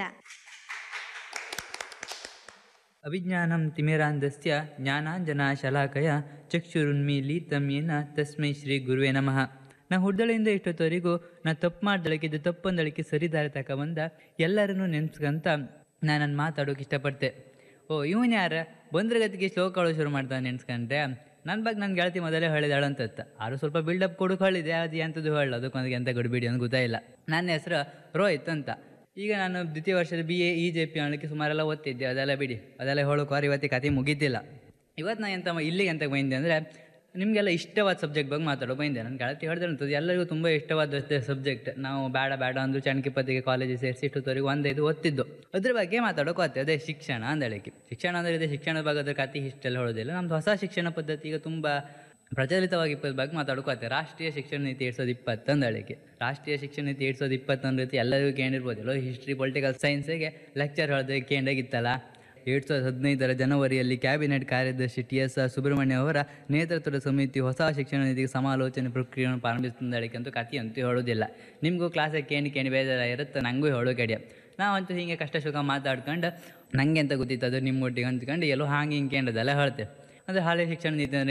S15: ಅವಿಜ್ಞಾನಂ ತಿಮಿರಾಂಧಸ್ಯ ಜ್ಞಾನಾಂಜನಾಶಲಾಕಯ ಚಕ್ಷುರುನ್ಮೀಲಿತಂ ಯೇನ ತಸ್ಮೈ ಶ್ರೀ ಗುರುವೇ ನಮಃ ನಾ ಹುಡ್ದಳಿಂದ ಇಷ್ಟೊತ್ತವರೆಗೂ ನಾ ತಪ್ಪು ಮಾಡ್ದಳಕ್ಕೆ ಇದು ತಪ್ಪಂದಳಿಕೆ ಸರಿದಾರಿ ತಕ ಬಂದ ಎಲ್ಲರನ್ನೂ ನೆನ್ಸ್ಕಂತ ನಾನು ನನ್ನ ಮಾತಾಡೋಕೆ ಇಷ್ಟಪಡ್ತೆ ಓ ಇವನ್ ಯಾರ ಬಂದ್ರ ಗತಿಗೆ ಶ್ಲೋಕಗಳು ಶುರು ಮಾಡ್ತಾನೆ ನೆನ್ಸ್ಕೊಂಡ್ರೆ ನನ್ನ ಬಗ್ಗೆ ನನ್ನ ಗೆಳತಿ ಮೊದಲೇ ಹೇಳಿದಾಳು ಅಂತ ಆರು ಸ್ವಲ್ಪ ಬಿಲ್ಡಪ್ ಕೊಡೋಕೆ ಹೇಳಿದೆ ಅದು ಎಂಥದ್ದು ಹೇಳ ಅದಕ್ಕೊಂದಿಗೆ ಎಂತ ಗಡಿಬಿಡಿ ಅಂತ ಗೊತ್ತಾಯಿಲ್ಲ ನನ್ನ ಹೆಸರು ರೋಹಿತ್ ಅಂತ ಈಗ ನಾನು ದ್ವಿತೀಯ ವರ್ಷದ B A E J P ಅನ್ನಲಿಕ್ಕೆ ಸುಮಾರೆಲ್ಲ ಓದ್ತಿದ್ದೆ ಅದೆಲ್ಲ ಬಿಡಿ ಅದೆಲ್ಲ ಹೇಳೋಕೆ ಇವತ್ತಿಗೆ ಕತೆ ಮುಗೀತಿಲ್ಲ ಇವತ್ತು ನಾನು ಎಂತ ಇಲ್ಲಿಗೆ ಎಂತ ಬಂದೆ ಅಂದರೆ ನಿಮಗೆಲ್ಲ ಇಷ್ಟವಾದ ಸಬ್ಜೆಕ್ಟ್ ಬಗ್ಗೆ ಮಾತಾಡೋ ಬಂದೆ ನನ್ನ ಗೆಳತಿ ಹೇಳ್ದಂಥದ್ದು ಎಲ್ಲರಿಗೂ ತುಂಬ ಇಷ್ಟವಾದ ಸಬ್ಜೆಕ್ಟ್ ನಾವು ಬೇಡ ಬೇಡ ಅಂದ್ರು ಚಣಕಿಪತಿಗೆ ಕಾಲೇಜಿಗೆ ಸೇರಿಸಿ ಇಷ್ಟೊತ್ತವರೆಗೆ ಒಂದೈದು ಓದ್ತಿದ್ದು ಅದ್ರ ಬಗ್ಗೆ ಮಾತಾಡೋಕೆ ಹೋಗ್ತದೆ ಅದೇ ಶಿಕ್ಷಣ ಅಂದಳಿಕೆ ಶಿಕ್ಷಣ ಅಂದರೆ ಇದೆ ಶಿಕ್ಷಣದ ಬಗ್ಗೆ ಅದ್ರ ಕತೆ ಇಷ್ಟೆಲ್ಲ ಹೇಳೋದಿಲ್ಲ ನಮ್ದು ಹೊಸ ಶಿಕ್ಷಣ ಪದ್ಧತಿ ಈಗ ತುಂಬ ಪ್ರಚಲಿತವಾಗಿ ಇಪ್ಪತ್ತು ಬಗ್ಗೆ ಮಾತಾಡ್ಕೋತೆ ರಾಷ್ಟ್ರೀಯ ಶಿಕ್ಷಣ ನೀತಿ ಎರಡು ಸಾವಿರದ ಇಪ್ಪತ್ತು ಅಂದಳಿಕೆ ರಾಷ್ಟ್ರೀಯ ಶಿಕ್ಷಣ ನೀತಿ ಎರಡು ಸಾವಿರದ ಇಪ್ಪತ್ತೊಂದು ರೀತಿ ಎಲ್ಲರಿಗೂ ಕೇಳಿರ್ಬೋದಿಲ್ಲ ಹಿಸ್ಟ್ರಿ ಪೊಲಿಟಿಕಲ್ ಸೈನ್ಸಿಗೆ ಲೆಕ್ಚರ್ ಹೇಳ್ದೆ ಕೇಂದ್ರಾಗಿತ್ತಲ್ಲ ಎರಡು ಸಾವಿರದ ಹದಿನೈದರ ಜನವರಿಯಲ್ಲಿ ಕ್ಯಾಬಿನೆಟ್ ಕಾರ್ಯದರ್ಶಿ ಟಿ ಎಸ್ ಆರ್ ಸುಬ್ರಹ್ಮಣ್ಯ ಅವರ ನೇತೃತ್ವದ ಸಮಿತಿ ಹೊಸ ಶಿಕ್ಷಣ ನೀತಿಗೆ ಸಮಾಲೋಚನೆ ಪ್ರಕ್ರಿಯೆಯನ್ನು ಪ್ರಾರಂಭಿಸಿದ್ದಕ್ಕೆ ಅಂತೂ ಕಥೆ ಅಂತೂ ಹೇಳೋದಿಲ್ಲ ನಿಮಗೂ ಕ್ಲಾಸಿಗೆ ಕೇಣಿ ಕೇಣಿ ಬೇಜಾರ ಇರುತ್ತೆ ನನಗೂ ಹೇಳೋ ಕಡಿಯ ನಾವಂತೂ ಹೀಗೆ ಕಷ್ಟ ಸುಖ ಮಾತಾಡ್ಕೊಂಡು ನನಗೆ ಅಂತ ಗೊತ್ತಿತ್ತು ಅದು ನಿಮ್ಮೊಟ್ಟಿಗೆ ಅಂದ್ಕೊಂಡು ಎಲ್ಲೋ ಹಾಂಗೆ ಹಿಂಗೆ ಕೇಂದ್ರದೆಲ್ಲ ಹೇಳ್ತೇವೆ ಅಂದರೆ ಹಳೆ ಶಿಕ್ಷಣ ನೀತಿ ಅಂದರೆ